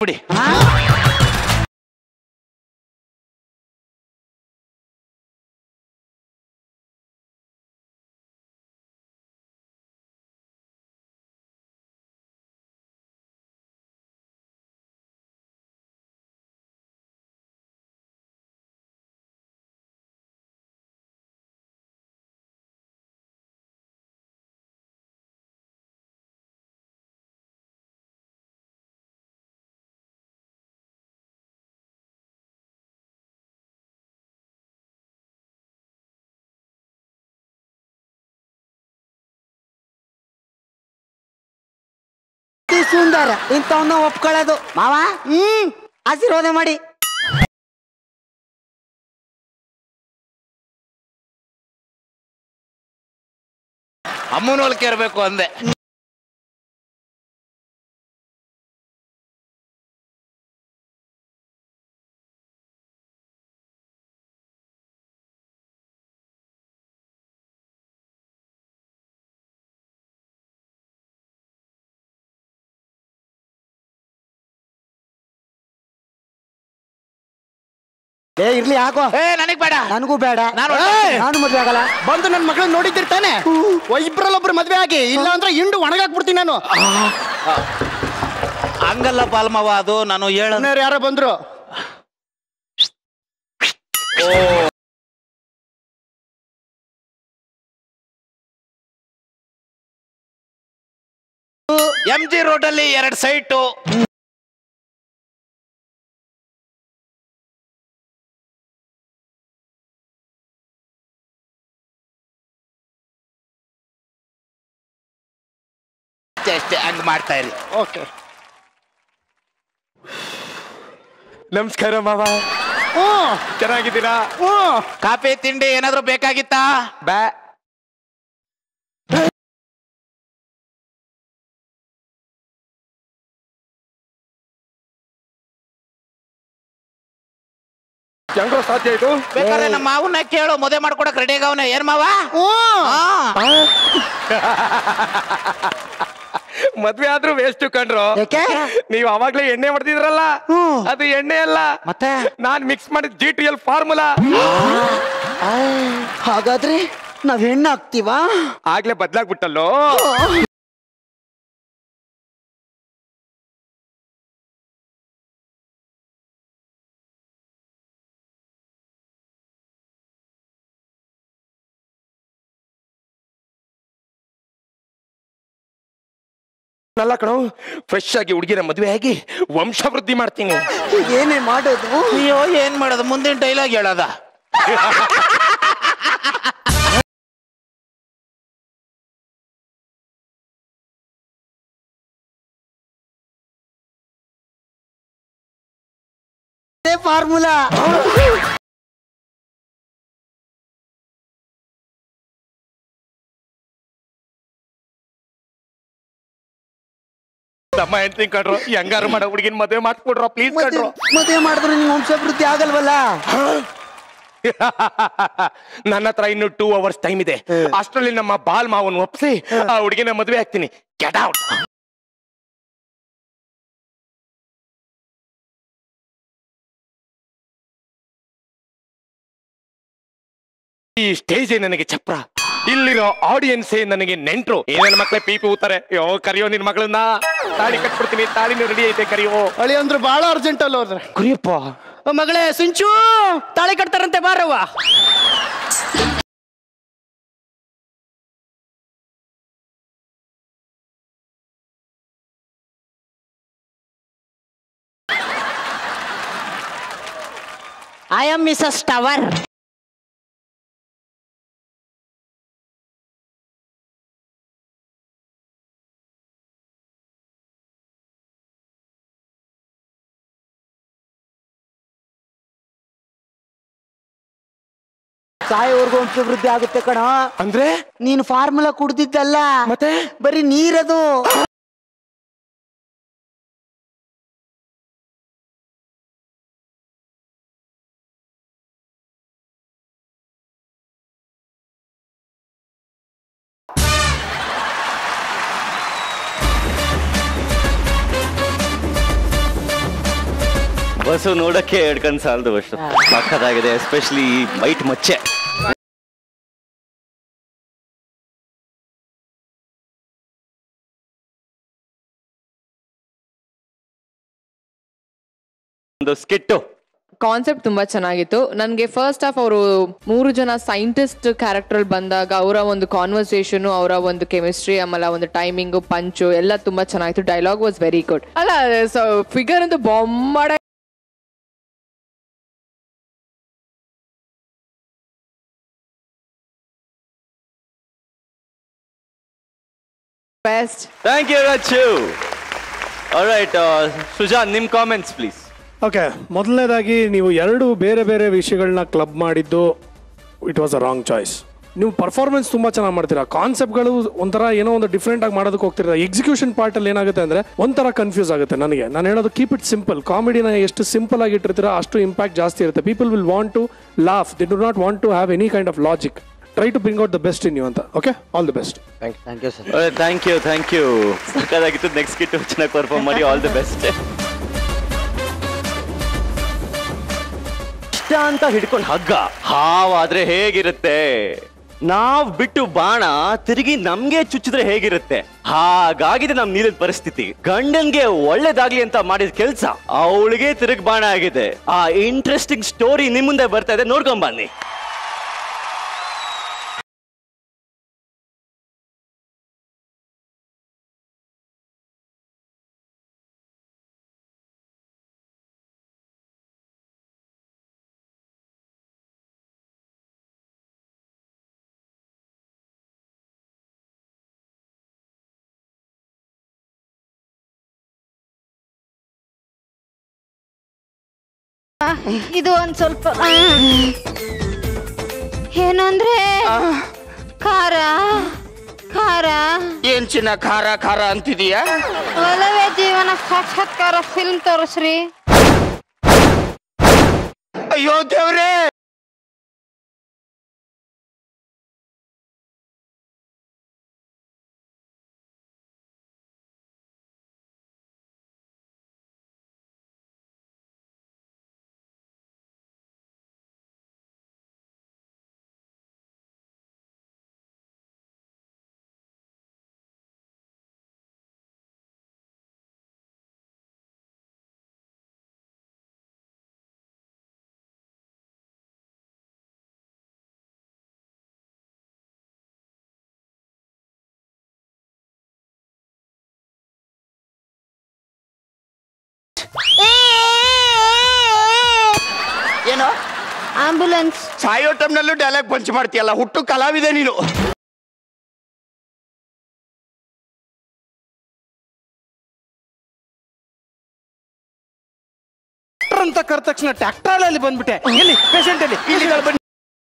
ಹಾಕ್ಬಿಡಿ ಅತಿ ಸುಂದರ ಇಂಥವನ್ನ ಒಪ್ಕೊಳ್ಳೋದು ಮಾವ ಹ್ಮ್ ಆಶೀರ್ವಾದ ಮಾಡಿ ಅಮ್ಮನ ಹೊಲಿಕೆ ಇರಬೇಕು ಅಂದೆ ಏ ಇರ್ಲಿ ಹಾಕೋ ಏ ನನಗ್ ಬೇಡ ನನಗೂ ಬೇಡ ನಾನು ನಾನು ಮದ್ವೆ ಆಗಲ್ಲ ಬಂದು ನನ್ನ ಮಗಳನ್ನ ನೋಡಿದ್ದಿರ್ತಾನೆ ಇಬ್ಬರಲ್ಲೊಬ್ರು ಮದ್ವೆ ಆಗಿ ಇಲ್ಲ ಅಂದ್ರೆ ಇಂಡು ಒಣಗಾಕ್ಬಿಡ್ತೀನಿ ನಾನು ಹಂಗಲ್ಲ ಬಾಲ್ಮವ ಅದು ನಾನು ಹೇಳ ಮನೆಯವ್ರು ಯಾರೋ ಬಂದ್ರು ಎಂ ಜಿ ರೋಡ್ ಅಲ್ಲಿ ಎರಡ್ ಸೈಟು ಅಷ್ಟೇ ಅಷ್ಟೇ ಹಂಗ್ ಮಾಡ್ತಾ ಇರಿ ಓಕೆ ನಮಸ್ಕಾರ ಮಾವ ಹ್ಞೂ ಚೆನ್ನಾಗಿದ್ದೀರಾ ಹ್ಞೂ ಕಾಫಿ ತಿಂಡಿ ಏನಾದ್ರು ಬೇಕಾಗಿತ್ತಾ ಬ್ಯಾ ಹೆಂಗ್ರೋ ಸಾಧ್ಯ ಇದು ಬೇಕಾದ್ರೆ ನಮ್ಮ ಮಾವನ್ನ ಕೇಳು ಮದುವೆ ಮಾಡ್ಕೊಡಕ್ ರೆಡಿ ಆಗವನೆ ಏನ್ ಮಾವ ಹ್ಞೂ ಆ. ಮದ್ವೆ ಆದ್ರೂ ವೇಸ್ಟ್ ಕಂಡ್ರು ಯಾಕೆ ನೀವ್ ಅವಾಗ್ಲೇ ಎಣ್ಣೆ ಹೊಡೆದಿದ್ರಲ್ಲ ಹ್ಮ್. ಅದು ಎಣ್ಣೆ ಅಲ್ಲ ಮತ್ತೆ ನಾನ್ ಮಿಕ್ಸ್ ಮಾಡಿದ ಜಿ ಟಿ ಎಲ್ ಫಾರ್ಮುಲಾ ಹಾಗಾದ್ರೆ ನಾವ್ ಹೆಣ್ಣಾಗ್ತೀವಾ ಆಗ್ಲೇ ಬದ್ಲಾಗ್ಬಿಟ್ಟಲ್ಲೋ ಅಲ್ಲ ಕಣೋ ಫ್ರೆಶ್ ಆಗಿ ಹುಡುಗಿರ ಮದುವೆ ಆಗಿ ವಂಶವೃದ್ಧಿ ಮಾಡ್ತೀನಿ ಏನೇ ಮಾಡೋದು ಅಯ್ಯೋ ಏನ್ ಮಾಡೋದು ಮುಂದಿನ ಡೈಲಾಗ್ ಹೇಳದ ಫಾರ್ಮುಲಾ ತಮ್ಮ ಹೆಂಡ್ತಿ ಕಣ್ರು ಹೆಂಗಾರು ಮಾಡೋ ಹುಡುಗಿನ ಮದುವೆ ಮಾಡ್ಕೊಡ್ರೋ ಪ್ಲೀಸ್ ಕಣ್ರು ಮದುವೆ ಮಾಡಿದ್ರೆ ನಿಂಗೆ ವಂಶವೃದ್ಧಿ ಆಗಲ್ವಲ್ಲ ನನ್ನ ಹತ್ರ ಇನ್ನು ಟೂ ಅವರ್ಸ್ ಟೈಮ್ ಇದೆ ಅಷ್ಟರಲ್ಲಿ ನಮ್ಮ ಬಾಲ್ ಮಾವನ್ ಒಪ್ಸಿ ಆ ಹುಡುಗಿನ ಮದುವೆ ಆಗ್ತೀನಿ ಗೆಟ್ ಔಟ್ ಈ ಸ್ಟೇಜೇ ನನಗೆ ಚಪ್ರ ಇಲ್ಲಿರೋ ಆಡಿಯನ್ಸೇ ನನಗೆ ನೆಂಟ್ರು ಏನೇನ್ ಮಕ್ಳೆ ಪೀಪಿ ಊತಾರೆ ಯೋ ಕರಿಯೋ ನಿನ್ ಮಗಳನ್ನ ತಾಳಿ ಕಟ್ಬಿಡ್ತೀನಿ ತಾಳಿನೂ ರೆಡಿ ಐತೆ ಕರಿಯೋ ಅಳಿ ಅಂದ್ರೆ ಭಾಳ ಅರ್ಜೆಂಟ್ ಅಲ್ಲ ಹೋದ್ರೆ ಕುರಿಯಪ್ಪ ಓ ಮಗಳೇ ಸಿಂಚು ತಾಳಿ ಕಟ್ತಾರಂತೆ ಬಾರವ್ವ ಐ ಆಮ್ ಮಿಸಸ್ ಟವರ್ ಸಾಯೋವರೆಗೂ ವಂಶವೃದ್ಧಿ ಆಗುತ್ತೆ ಕಣ ಅಂದ್ರೆ ನೀನು ಫಾರ್ಮುಲಾ ಕುಡ್ದಿದ್ದಲ್ಲ ಮತ್ತೆ ಬರೀ ನೀರದು ಬಸ್ಸು ನೋಡಕ್ಕೆ ಎರಡು ಕಣ್ ಸಾಲದು ಅಷ್ಟು ಸಖತ್ತಾಗಿದೆ ಎಸ್ಪೆಷಲಿ ವೈಟ್ ಮಚ್ಚೆ ಒಂದು ಸ್ಕಿಟ್ಟು ಕಾನ್ಸೆಪ್ಟ್ ತುಂಬಾ ಚೆನ್ನಾಗಿತ್ತು ನನಗೆ ಫಸ್ಟ್ ಆಫ್ ಅವರು ಮೂರು ಜನ ಸೈಂಟಿಸ್ಟ್ ಕ್ಯಾರೆಕ್ಟರ್ ಬಂದಾಗ ಅವರ ಒಂದು ಕಾನ್ವರ್ಸೇಷನ್ ಅವರ ಒಂದು ಕೆಮಿಸ್ಟ್ರಿ ಆಮೇಲೆ ಒಂದು ಟೈಮಿಂಗು ಪಂಚು ಎಲ್ಲ ತುಂಬಾ ಚೆನ್ನಾಗಿತ್ತು ಡೈಲಾಗ್ ವಾಸ್ ವೆರಿ ಗುಡ್ ಅಲ್ಲ ಫಿಗರ್ ಅಂತೂ ಬೊಮ್ಮಡ best thank you Rachu right Sujan ನಿಮ್ ಕಾಮೆಂಟ್ಸ್ ಪ್ಲೀಸ್ ಓಕೆ ಮೊದಲನೇದಾಗಿ ನೀವು ಎರಡು ಬೇರೆ ಬೇರೆ ವಿಷಯಗಳನ್ನ ಕ್ಲಬ್ ಮಾಡಿದ್ದು it was a wrong choice ನೀವು ಪರ್ಫಾರ್ಮೆನ್ಸ್ ತುಂಬ ಚೆನ್ನಾಗಿ ಮಾಡ್ತೀರಾ ಕಾನ್ಸೆಪ್ಟ್ಗಳು ಒಂಥರ ಏನೋ ಒಂದು ಡಿಫ್ರೆಂಟ್ ಆಗಿ ಮಾಡೋದಕ್ಕೆ ಹೋಗ್ತೀರಾ ಎಕ್ಸಿಕ್ಯೂಷನ್ ಪಾರ್ಟಲ್ಲಿ ಏನಾಗುತ್ತೆ ಅಂದರೆ ಒಂಥರ ಕನ್ಫ್ಯೂಸ್ ಆಗುತ್ತೆ ನನಗೆ ನಾನು ಹೇಳೋದು ಕೀಪ್ ಇಟ್ ಸಿಂಪಲ್ ಕಾಮಿಡಿನ ಎಷ್ಟು ಸಿಂಪಲ್ ಆಗಿ ಇಟ್ಟಿರ್ತೀರಾ ಅಷ್ಟು ಇಂಪ್ಯಾಕ್ಟ್ ಜಾಸ್ತಿ ಇರುತ್ತೆ people will want to laugh they do not want to have any kind of logic try to bring out the best in you ಅಂತ okay all the best thank you sir thank you thank you ಸಕ್ಕದಾಗಿತ್ತು next Kittu ಚೆನ್ನಾಗಿ perform ಮಾಡಿ all the best ಇಷ್ಟ ಅಂತ ಹಿಡ್ಕೊಂಡು ಹಗ್ಗ ಹಾವಾದ್ರೆ ಹೇಗಿರುತ್ತೆ ನಾವ್ ಬಿಟ್ಟು ಬಾಣ ತಿರುಗಿ ನಮ್ಗೆ ಚುಚ್ಚಿದ್ರೆ ಹೇಗಿರುತ್ತೆ ಹಾಗಾಗಿದೆ ನಮ್ ನೀರಿನ ಪರಿಸ್ಥಿತಿ ಗಂಡನ್ಗೆ ಒಳ್ಳೇದಾಗ್ಲಿ ಅಂತ ಮಾಡಿದ ಕೆಲ್ಸ ಅವಳಿಗೆ ತಿರುಗಿ ಬಾಣ ಆಗಿದೆ ಆ ಇಂಟ್ರೆಸ್ಟಿಂಗ್ ಸ್ಟೋರಿ ನಿಮ್ ಮುಂದೆ ಬರ್ತಾ ಇದೆ ನೋಡ್ಕೊಂಡ್ ಬನ್ನಿ ಇದು ಒಂದ್ ಸ್ವಲ್ಪ ಏನು ಅಂದ್ರೆ ಖಾರ ಖಾರ ಏನ್ ಚಿನ್ನ ಖಾರ ಖಾರ ಅಂತಿದೀಯಾ ಒಲವೇ ಜೀವನ ಸಾಕ್ಷಾತ್ಕಾರ ಫಿಲ್ಮ್ ತೋರಿಸ್ರಿ ಅಯ್ಯೋ ದೇವ್ರೇ ಏನೋ ಆಂಬುಲೆನ್ಸ್ ಸಾಯೋ ಟೈಮ್ನಲ್ಲೂ ಡೈಲಾಗ್ ಪಂಚ್ ಮಾಡ್ತೀಯಲ್ಲ ಹುಟ್ಟು ಕಲಾವಿದೆ ನೀನು ಅಂತ ಕರೆದ ತಕ್ಷಣ ಟ್ಯಾಕ್ಟರ್ ಅಲ್ಲಿ ಬಂದ್ಬಿಟ್ಟೆ ಎಲ್ಲಿ ಪೇಷಂಟ್ ಅಲ್ಲಿ ಇಲ್ಲಿ ಬನ್ನಿ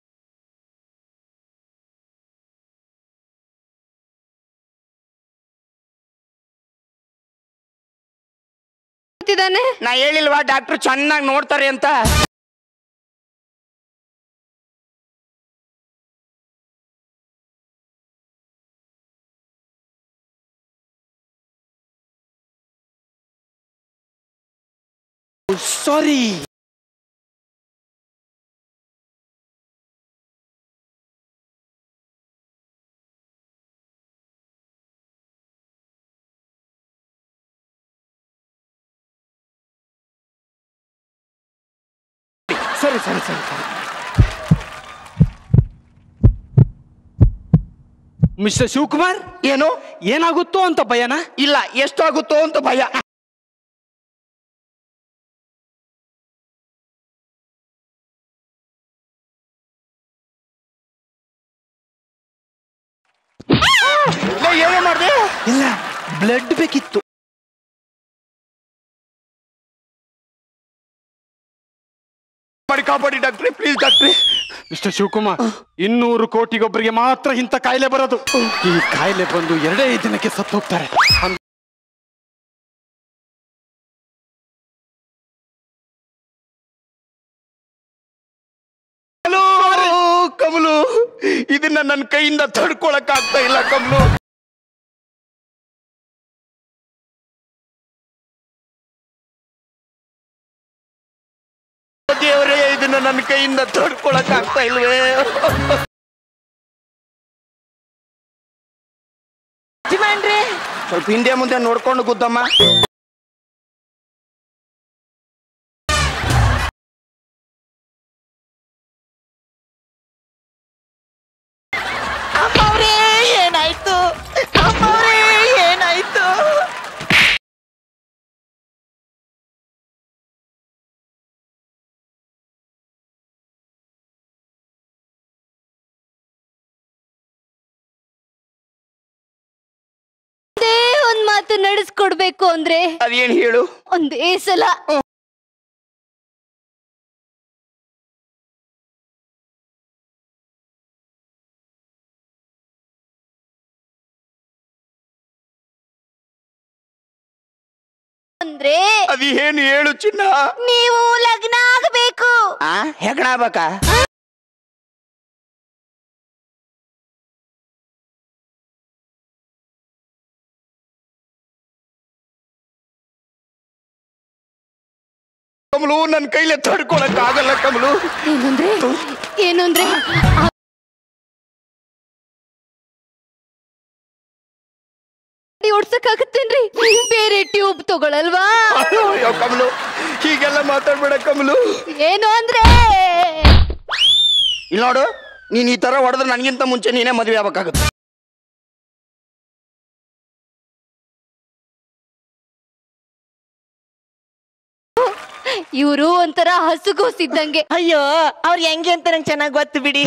ಇದಾನೆ ನಾ ಹೇಳಿಲ್ವಾ ಡಾಕ್ಟರ್ ಚೆನ್ನಾಗಿ ನೋಡ್ತಾರೆ ಅಂತ ಸಾರಿ ಸರಿ ಸರಿ ಸರಿ ಸರಿ ಮಿಸ್ಟರ್ ಶಿವಕುಮಾರ್ ಏನು ಏನಾಗುತ್ತೋ ಅಂತ ಭಯನ ಇಲ್ಲ ಎಷ್ಟಾಗುತ್ತೋ ಅಂತ ಭಯ ಲೇ, ಏನೋ ಮಾಡ್ದೆ ಇಲ್ಲ ಬ್ಲಡ್ ಬೇಕಿತ್ತು ಮಾಡಿ ಕಾಪಾಡಿ ಡಾಕ್ಟ್ರಿ ಪ್ಲೀಸ್ ಡಾಕ್ಟ್ರಿ ಮಿಸ್ಟರ್ ಶಿವಕುಮಾರ್ ಇನ್ನೂರು ಕೋಟಿಗೊಬ್ಬರಿಗೆ ಮಾತ್ರ ಇಂಥ ಕಾಯಿಲೆ ಬರೋದು ಈ ಕಾಯಿಲೆ ಬಂದು ಎರಡೇ ದಿನಕ್ಕೆ ಸತ್ತು ಹೋಗ್ತಾರೆ ಅಂದ್- ಹಲೋ ಕಮಲು ಇದನ್ನ ನನ್ನ ಕೈಯಿಂದ ತಡ್ಕೊಳಕ್ ಆಗ್ತಾ ಇಲ್ಲ ಕಮಲು ಇದನ್ನ ನನ್ನ ಕೈಯಿಂದ ತಡ್ಕೊಳಕ್ ಆಗ್ತಾ ಇಲ್ವೇ ಯಜಮಾನ್ರಿ ಸ್ವಲ್ಪ ಹಿಂದೆ ಮುಂದೆ ನೋಡ್ಕೊಂಡು ಗುದ್ದಮ್ಮ ಅಮ್ಮವ್ರೇ ಏನಾಯ್ತು ಅಮ್ಮವ್ರೇ ಏನಾಯ್ತು ಒಂದೇ ಒಂದ್ ಮಾತು ನಡೆಸ್ಕೊಡ್ಬೇಕು ಅಂದ್ರೆ ಅದೇನ್ ಹೇಳು ಒಂದೇ ಸಲ ಅಂದ್ರೆ ಅದೇನು ಹೇಳು ಚಿನ್ನ ನೀವು ಲಗ್ನ ಆಗಬೇಕು ಆ ಹೆಗಣ ಆಗ್ಬೇಕಾ ಕಮಲು ನನ್ನ ಕೈಲೇ ತಡ್ಕೊಳಕ್ ಆಗಲ್ಲ ಕಮಲು ಏನಂದ್ರೆ ಏನಂದ್ರೆ ಆ- ಗಾಡಿ ಓಡ್ಸಕ್ಕಾಗತ್ತೇನ್ರಿ ಬೇರೆ ಟ್ಯೂಬ್ ತಗೊಳಲ್ವಾ ಅಯ್ಯೋ ಕಮಲು ಹೀಗೆಲ್ಲ ಮಾತಾಡ್ಬೇಡ ಕಮಲು ಏನು ಅಂದ್ರೆ ಇಲ್ಲಿ ನೋಡು ನೀನ್ ಈ ತರ ಹೊಡೆದ್ರೆ ನನಗಿಂತ ಮುಂಚೆ ನೀನೇ ಮದುವೆ ಆಗ್ಬೇಕಾಗುತ್ತೆ ಇವರು ಒಂಥರ ಹಸುಗೋಸಿದ್ದಂಗೆ ಅಯ್ಯೋ ಅವ್ರು ಹೆಂಗೆ ಅಂತ ನಂಗೆ ಚೆನ್ನಾಗಿ ಗೊತ್ತು ಬಿಡಿ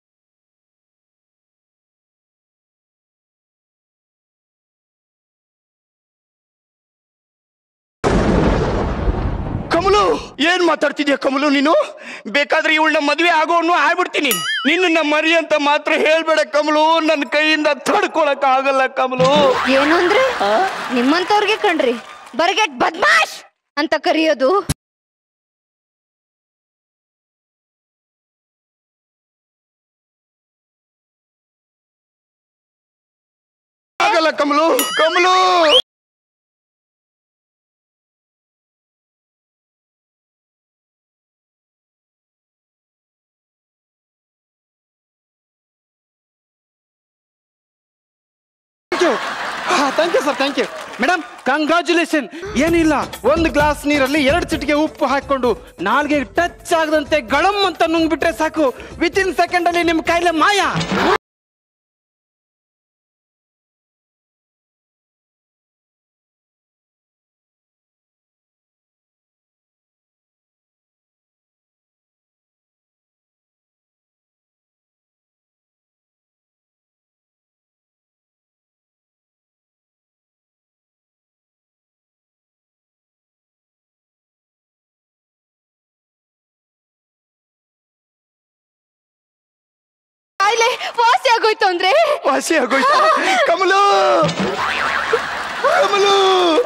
ಕಮಲು ಏನ್ ಮಾತಾಡ್ತಿದ್ಯಾ ಕಮಲು ನೀನು ಬೇಕಾದ್ರೆ ಇವಳನ್ನ ಮದುವೆ ಆಗೋನು ಆಗ್ಬಿಡ್ತೀನಿ ನಿನ್ನ ಮರಿ ಅಂತ ಮಾತ್ರ ಹೇಳ್ಬೇಡ ಕಮಲು ನನ್ನ ಕೈಯಿಂದ ತಡ್ಕೊಳಕ್ ಆಗಲ್ಲ ಕಮಲು ಏನು ಅಂದ್ರೆ ನಿಮ್ಮಂತವ್ರಿಗೆ ಕಣ್ರಿ ಬರ್ಗೆಟ್ ಬದ್ಮಾಶ್ ಅಂತ ಕರೆಯೋದು ಆಗಲ್ಲ Kamalu Kamalu thank you sir thank you madam congratulation ಏನಿಲ್ಲ ಒಂದು ಗ್ಲಾಸ್ ನೀರಲ್ಲಿ ಎರಡು ಚಿಟಿಕೆ ಉಪ್ಪು ಹಾಕೊಂಡು ನಾಲ್ಗೆ ಟಚ್ ಆಗದಂತೆ ಗಳಂ ಅಂತ ನುಂಗ್ಬಿಟ್ರೆ ಸಾಕು ವಿತ್ ಇನ್ ಸೆಕೆಂಡ್ ಅಲ್ಲಿ ನಿಮ್ ಕಾಯಿಲೆ ಮಾಯ ಕಾಯಿಲೆ ವಾಸಿ ಆಗೋಯ್ತು ಅಂದ್ರೆ ವಾಸಿ ಆಗೋಯ್ತು ಕಮಲು ಕಮಲು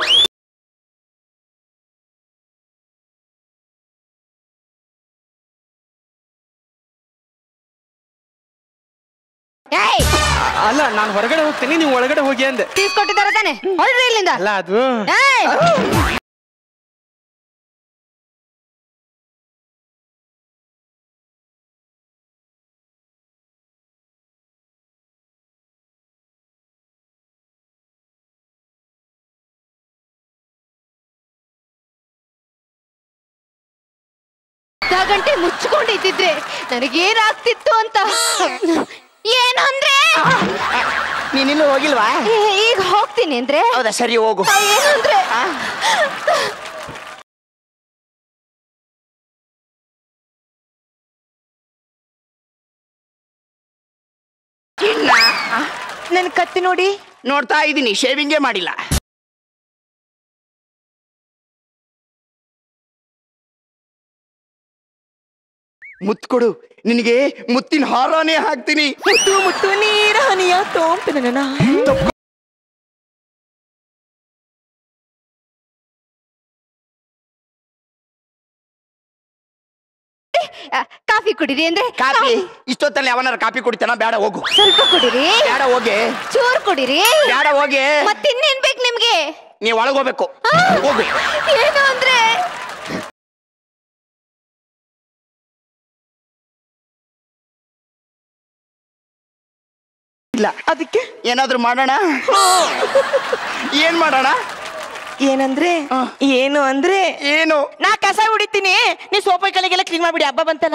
ಏಯ್ ಅಲ್ಲ ನಾನು ಹೊರಗಡೆ ಹೋಗ್ತೀನಿ ನೀವು ಒಳಗಡೆ ಹೋಗಿ ಅಂದೆ ತೀಸ್ಕೊಟ್ಟಿದ್ದಾರೆ ತಾನೆ ಹೊರಡ್ರಿ ಇಲ್ಲಿಂದ ಅಲ್ಲ ಅದು ಏಯ್ ಅರ್ಧ ಗಂಟೆ ಮುಚ್ಕೊಂಡಿದ್ದಿದ್ರೆ ನನಗೇನಾಗ್ತಿತ್ತು ಅಂತ ಏನು ಅಂದ್ರೆ ನೀನಿನ್ನೂ ಹೋಗಿಲ್ವಾ ಏ- ಈಗ ಹೋಗ್ತೀನಿ ಅಂದ್ರೆ ಹೌದಾ ಸರಿ ಹೋಗು ಏನು ಅಂದ್ರೆ ನನ್ ಕತ್ತಿ ನೋಡಿ ನೋಡ್ತಾ ಇದ್ದೀನಿ ಶೇವಿಂಗೇ ಮಾಡಿಲ್ಲ ಮುತ್ತು ಕೊಡು ನಿನಗೆ ಮುತ್ತಿನ ಹಾರಾನೇ ಹಾಕ್ತೀನಿ ಮುತ್ತು ಮುತ್ತು ನೀರ ಹನಿಯ ತೋಂಪಿನ ಆ, ಕಾಫಿ ಕುಡಿರಿ ಅಂದ್ರೆ ಕಾಪಿ ಇಷ್ಟೊತ್ತಲ್ಲಿ ಅವನಾರ ಕಾಪಿ ಕುಡಿತಾನ ಬೇಡ ಹೋಗು ಸ್ವಲ್ಪ ಕುಡಿರಿ ಬೇಡ ಹೋಗಿ ಚೂರ್ ಕುಡಿರಿ ಬೇಡ ಹೋಗಿ ಮತ್ತಿನ್ನೇನ್ ಬೇಕು ನಿಮ್ಗೆ ನೀವು ಒಳಗೋಗ್ಬೇಕು ಹೋಗು ಏನು ಅಂದ್ರೆ ಇಲ್ಲ ಅದಕ್ಕೆ ಏನಾದ್ರೂ ಮಾಡೋಣ ಏನ್ ಮಾಡೋಣ ಏನಂದ್ರೆ ಏನು ಅಂದ್ರೆ ಏನು ನಾ ಕಸ ಹೊಡಿತೀನಿ ನೀ ಸೋಪ ಕಲೆಗೆಲ್ಲ ಕ್ಲೀನ್ ಮಾಡ್ಬಿಡಿ ಹಬ್ಬ ಬಂತಲ್ಲ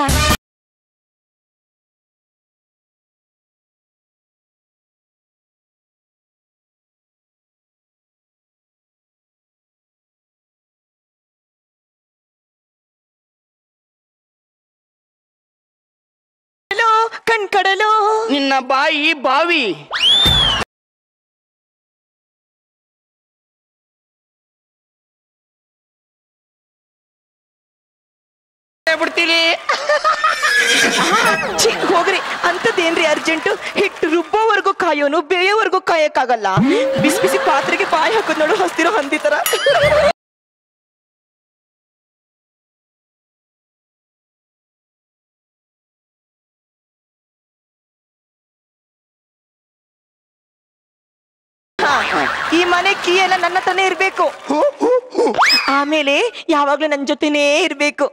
ಕಡಲು, ಕಣ್ ಕಡಲು ನಿನ್ನ ಬಾಯಿ ಬಾವಿ ಬಿಡ್ತೀನಿ ಛೀ, ಹೋಗ್ರಿ ಅಂತದೇನ್ರಿ ಅರ್ಜೆಂಟು ಹಿಟ್ಟು ರುಬ್ಬೋವರೆಗೂ ಕಾಯೋನು ಬೇಯೋವರೆಗೂ ಕಾಯಕ್ಕಾಗಲ್ಲ ಬಿಸಿ ಬಿಸಿ ಪಾತ್ರೆಗೆ ಬಾಯಿ ಹಾಕೋದ್ ನೋಡು ಹಸ್ತಿರೋ ಹಂದಿ ತರ ಹಾ, ಈ ಮನೆ ಕೀ ಎಲ್ಲ ನನ್ನ ತಾನೇ ಇರ್ಬೇಕು ಆಮೇಲೆ ಯಾವಾಗ್ಲೂ ನನ್ ಜೊತೆನೇ ಇರ್ಬೇಕು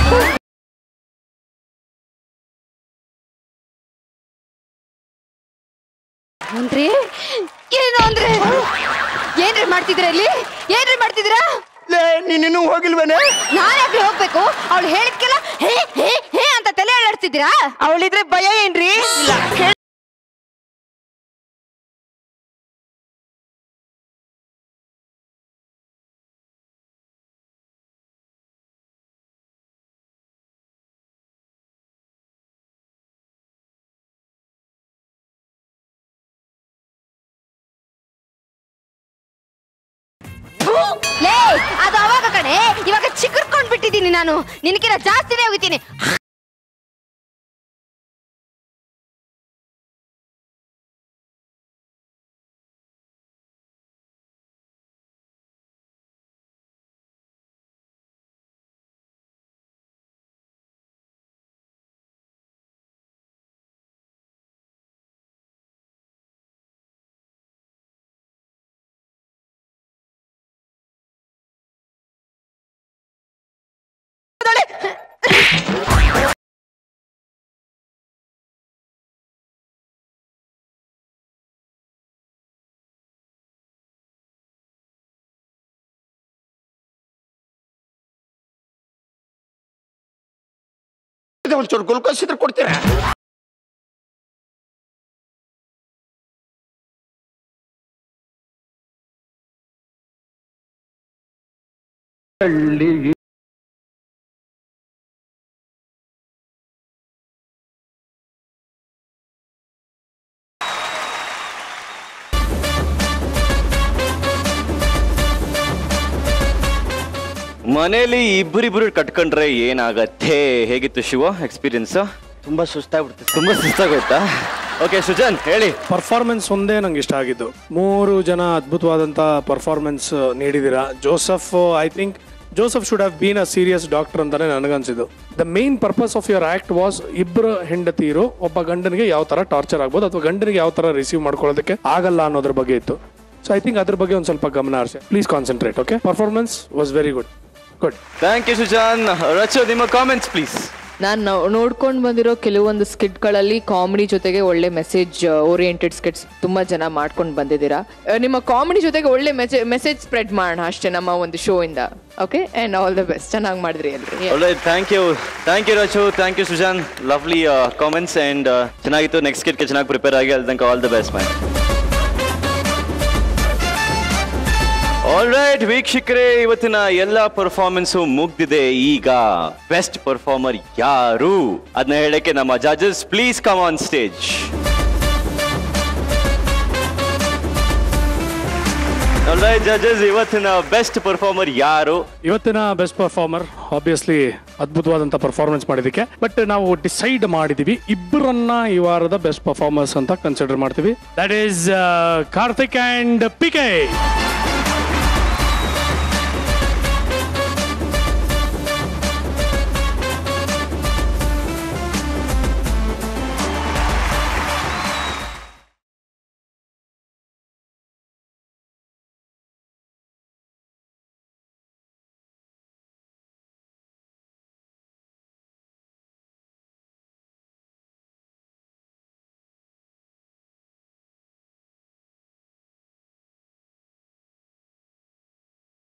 ಅಂದ್ರೆ ಏನು ಅಂದ್ರೆ ಏನ್ರಿ ಮಾಡ್ತಿದ್ರ ಇಲ್ಲಿ ಏನ್ರಿ ಮಾಡ್ತಿದ್ದೀರಾ ಲೇ ನೀನಿನ್ನೂ ಹೋಗಿಲ್ವೇನೆ ನಾನ್ ಯಾಕ್ರಿ ಹೋಗ್ಬೇಕು ಅವ್ಳು ಹೇಳಿದ್ಕೆಲ್ಲ ಹೇ ಹೇ ಹೇ ಅಂತ ತಲೆ ಅಲ್ಲಾಡ್ತಿದ್ದೀರಾ ಅವಳಿದ್ರೆ ಭಯ ಏನ್ರಿ ಹೇಳ್- ಲೇ ಅದು ಅವಾಗ ಕಣೆ ಇವಾಗ ಚಿಕ್ಕರ್ಕೊಂಡ್ ಬಿಟ್ಟಿದ್ದೀನಿ ನಾನು ನಿನಕಿನ ಜಾಸ್ತಿನೇ ಹೋಗಿದ್ದೀನಿ ಒಂಚೂರು ಗ್ಲುಕೋಸ್ ಇದ್ರೆ ಕೊಡ್ತೀರಾ ಮನೇಲಿ ಇಬ್ಬರಿಬ್ರು ಕಟ್ಕೊಂಡ್ರೆ ಏನಾಗತ್ತೆ ಹೇಗಿತ್ತು ಶಿವ ಎಕ್ಸ್ಪೀರಿಯನ್ಸ್ ತುಂಬಾ ಸುಸ್ತಾಗ್ಬಿಡ್ತದೆ ತುಂಬಾ ಸುಸ್ತಾಗೋಯ್ತಾ ಓಕೆ ಸುಜನ್ ಹೇಳಿ ಪರ್ಫಾರ್ಮೆನ್ಸ್ ಒಂದೇ ನಂಗೆ ಇಷ್ಟ ಆಗಿದ್ದು ಮೂರು ಜನ ಅದ್ಭುತವಾದಂಥ ಪರ್ಫಾರ್ಮೆನ್ಸ್ ನೀಡಿದ್ದೀರಾ Joseph I think Joseph should have been a serious doctor ಅಂತಾನೆ ನನಗನ್ಸಿದ್ದು the main purpose of your act was ಇಬ್ಬರು ಹೆಂಡತಿರು ಒಬ್ಬ ಗಂಡನಿಗೆ ಯಾವ ತರ ಟಾರ್ಚರ್ ಆಗ್ಬೋದು ಅಥವಾ ಗಂಡನಿಗೆ ಯಾವ ತರ ರಿಸೀವ್ ಮಾಡ್ಕೊಳ್ಳೋದಕ್ಕೆ ಆಗಲ್ಲ ಅನ್ನೋದ್ರ ಬಗ್ಗೆ ಇತ್ತು ಸೊ ಐ ಥಿಂಕ್ ಅದ್ರ ಬಗ್ಗೆ ಒಂದು ಸ್ವಲ್ಪ ಗಮನ ಹರಿಸಿ please concentrate okay performance was very good good thank you Sujan Rachu ನಿಮ್ಮ ಕಾಮೆಂಟ್ಸ್ ಪ್ಲೀಸ್ ನಾನು ನೋಡ್ಕೊಂಡು ಬಂದಿರೋ ಕೆಲವೊಂದು ಸ್ಕಿಟ್ಗಳಲ್ಲಿ ಕಾಮಿಡಿ ಜೊತೆಗೆ ಒಳ್ಳೆ ಮೆಸೇಜ್ ಓರಿಯೆಂಟೆಡ್ ಸ್ಕಿಟ್ಸ್ ತುಂಬಾ ಜನ ಮಾಡ್ಕೊಂಡು ಬಂದಿದ್ದೀರಾ ಆ, ನಿಮ್ಮ ಕಾಮಿಡಿ ಜೊತೆಗೆ ಒಳ್ಳೆ ಮೆಸೇಜ್ ಸ್ಪ್ರೆಡ್ ಮಾಡೋಣ ಅಷ್ಟೇ ನಮ್ಮ ಒಂದು ಶೋ ಇಂದ okay and all the best ಚೆನ್ನಾಗಿ ಮಾಡಿದ್ರಿ ಎಲ್ರಿ ಒಳ್ಳೆ thank you thank you Rachu thank you Sujan lovely comments and ಚೆನ್ನಾಗಿತ್ತು ನೆಕ್ಸ್ಟ್ ಕಿಟ್ಗೆ ಚೆನ್ನಾಗಿ ಪ್ರಿಪೇರ್ ಆಗಿ ಅಲ್ಲಿ ತನಕ all the best man all right ವೀಕ್ಷಕರೇ ಇವತ್ತಿನ ಎಲ್ಲ ಪರ್ಫಾರ್ಮೆನ್ಸು ಮುಗ್ದಿದೆ ಈಗ ಬೆಸ್ಟ್ ಪರ್ಫಾರ್ಮರ್ ಯಾರು ಅದನ್ನ ಹೇಳಕ್ಕೆ ನಮ್ಮ ಜಜಸ್ please come on stage right ಜಜಸ್ ಇವತ್ತಿನ ಬೆಸ್ಟ್ ಪರ್ಫಾರ್ಮರ್ ಯಾರು ಇವತ್ತಿನ ಬೆಸ್ಟ್ ಪರ್ಫಾರ್ಮರ್ ಆಬ್ವಿಯಸ್ಲಿ ಅದ್ಭುತವಾದಂಥ ಪರ್ಫಾರ್ಮೆನ್ಸ್ ಮಾಡಿದ್ದಕ್ಕೆ ಬಟ್ ನಾವು ಡಿಸೈಡ್ ಮಾಡಿದೀವಿ ಇಬ್ಬರನ್ನ ಈ ವಾರದ ಬೆಸ್ಟ್ ಪರ್ಫಾರ್ಮರ್ಸ್ ಅಂತ ಕನ್ಸಿಡರ್ ಮಾಡ್ತೀವಿ that is Karthik and PK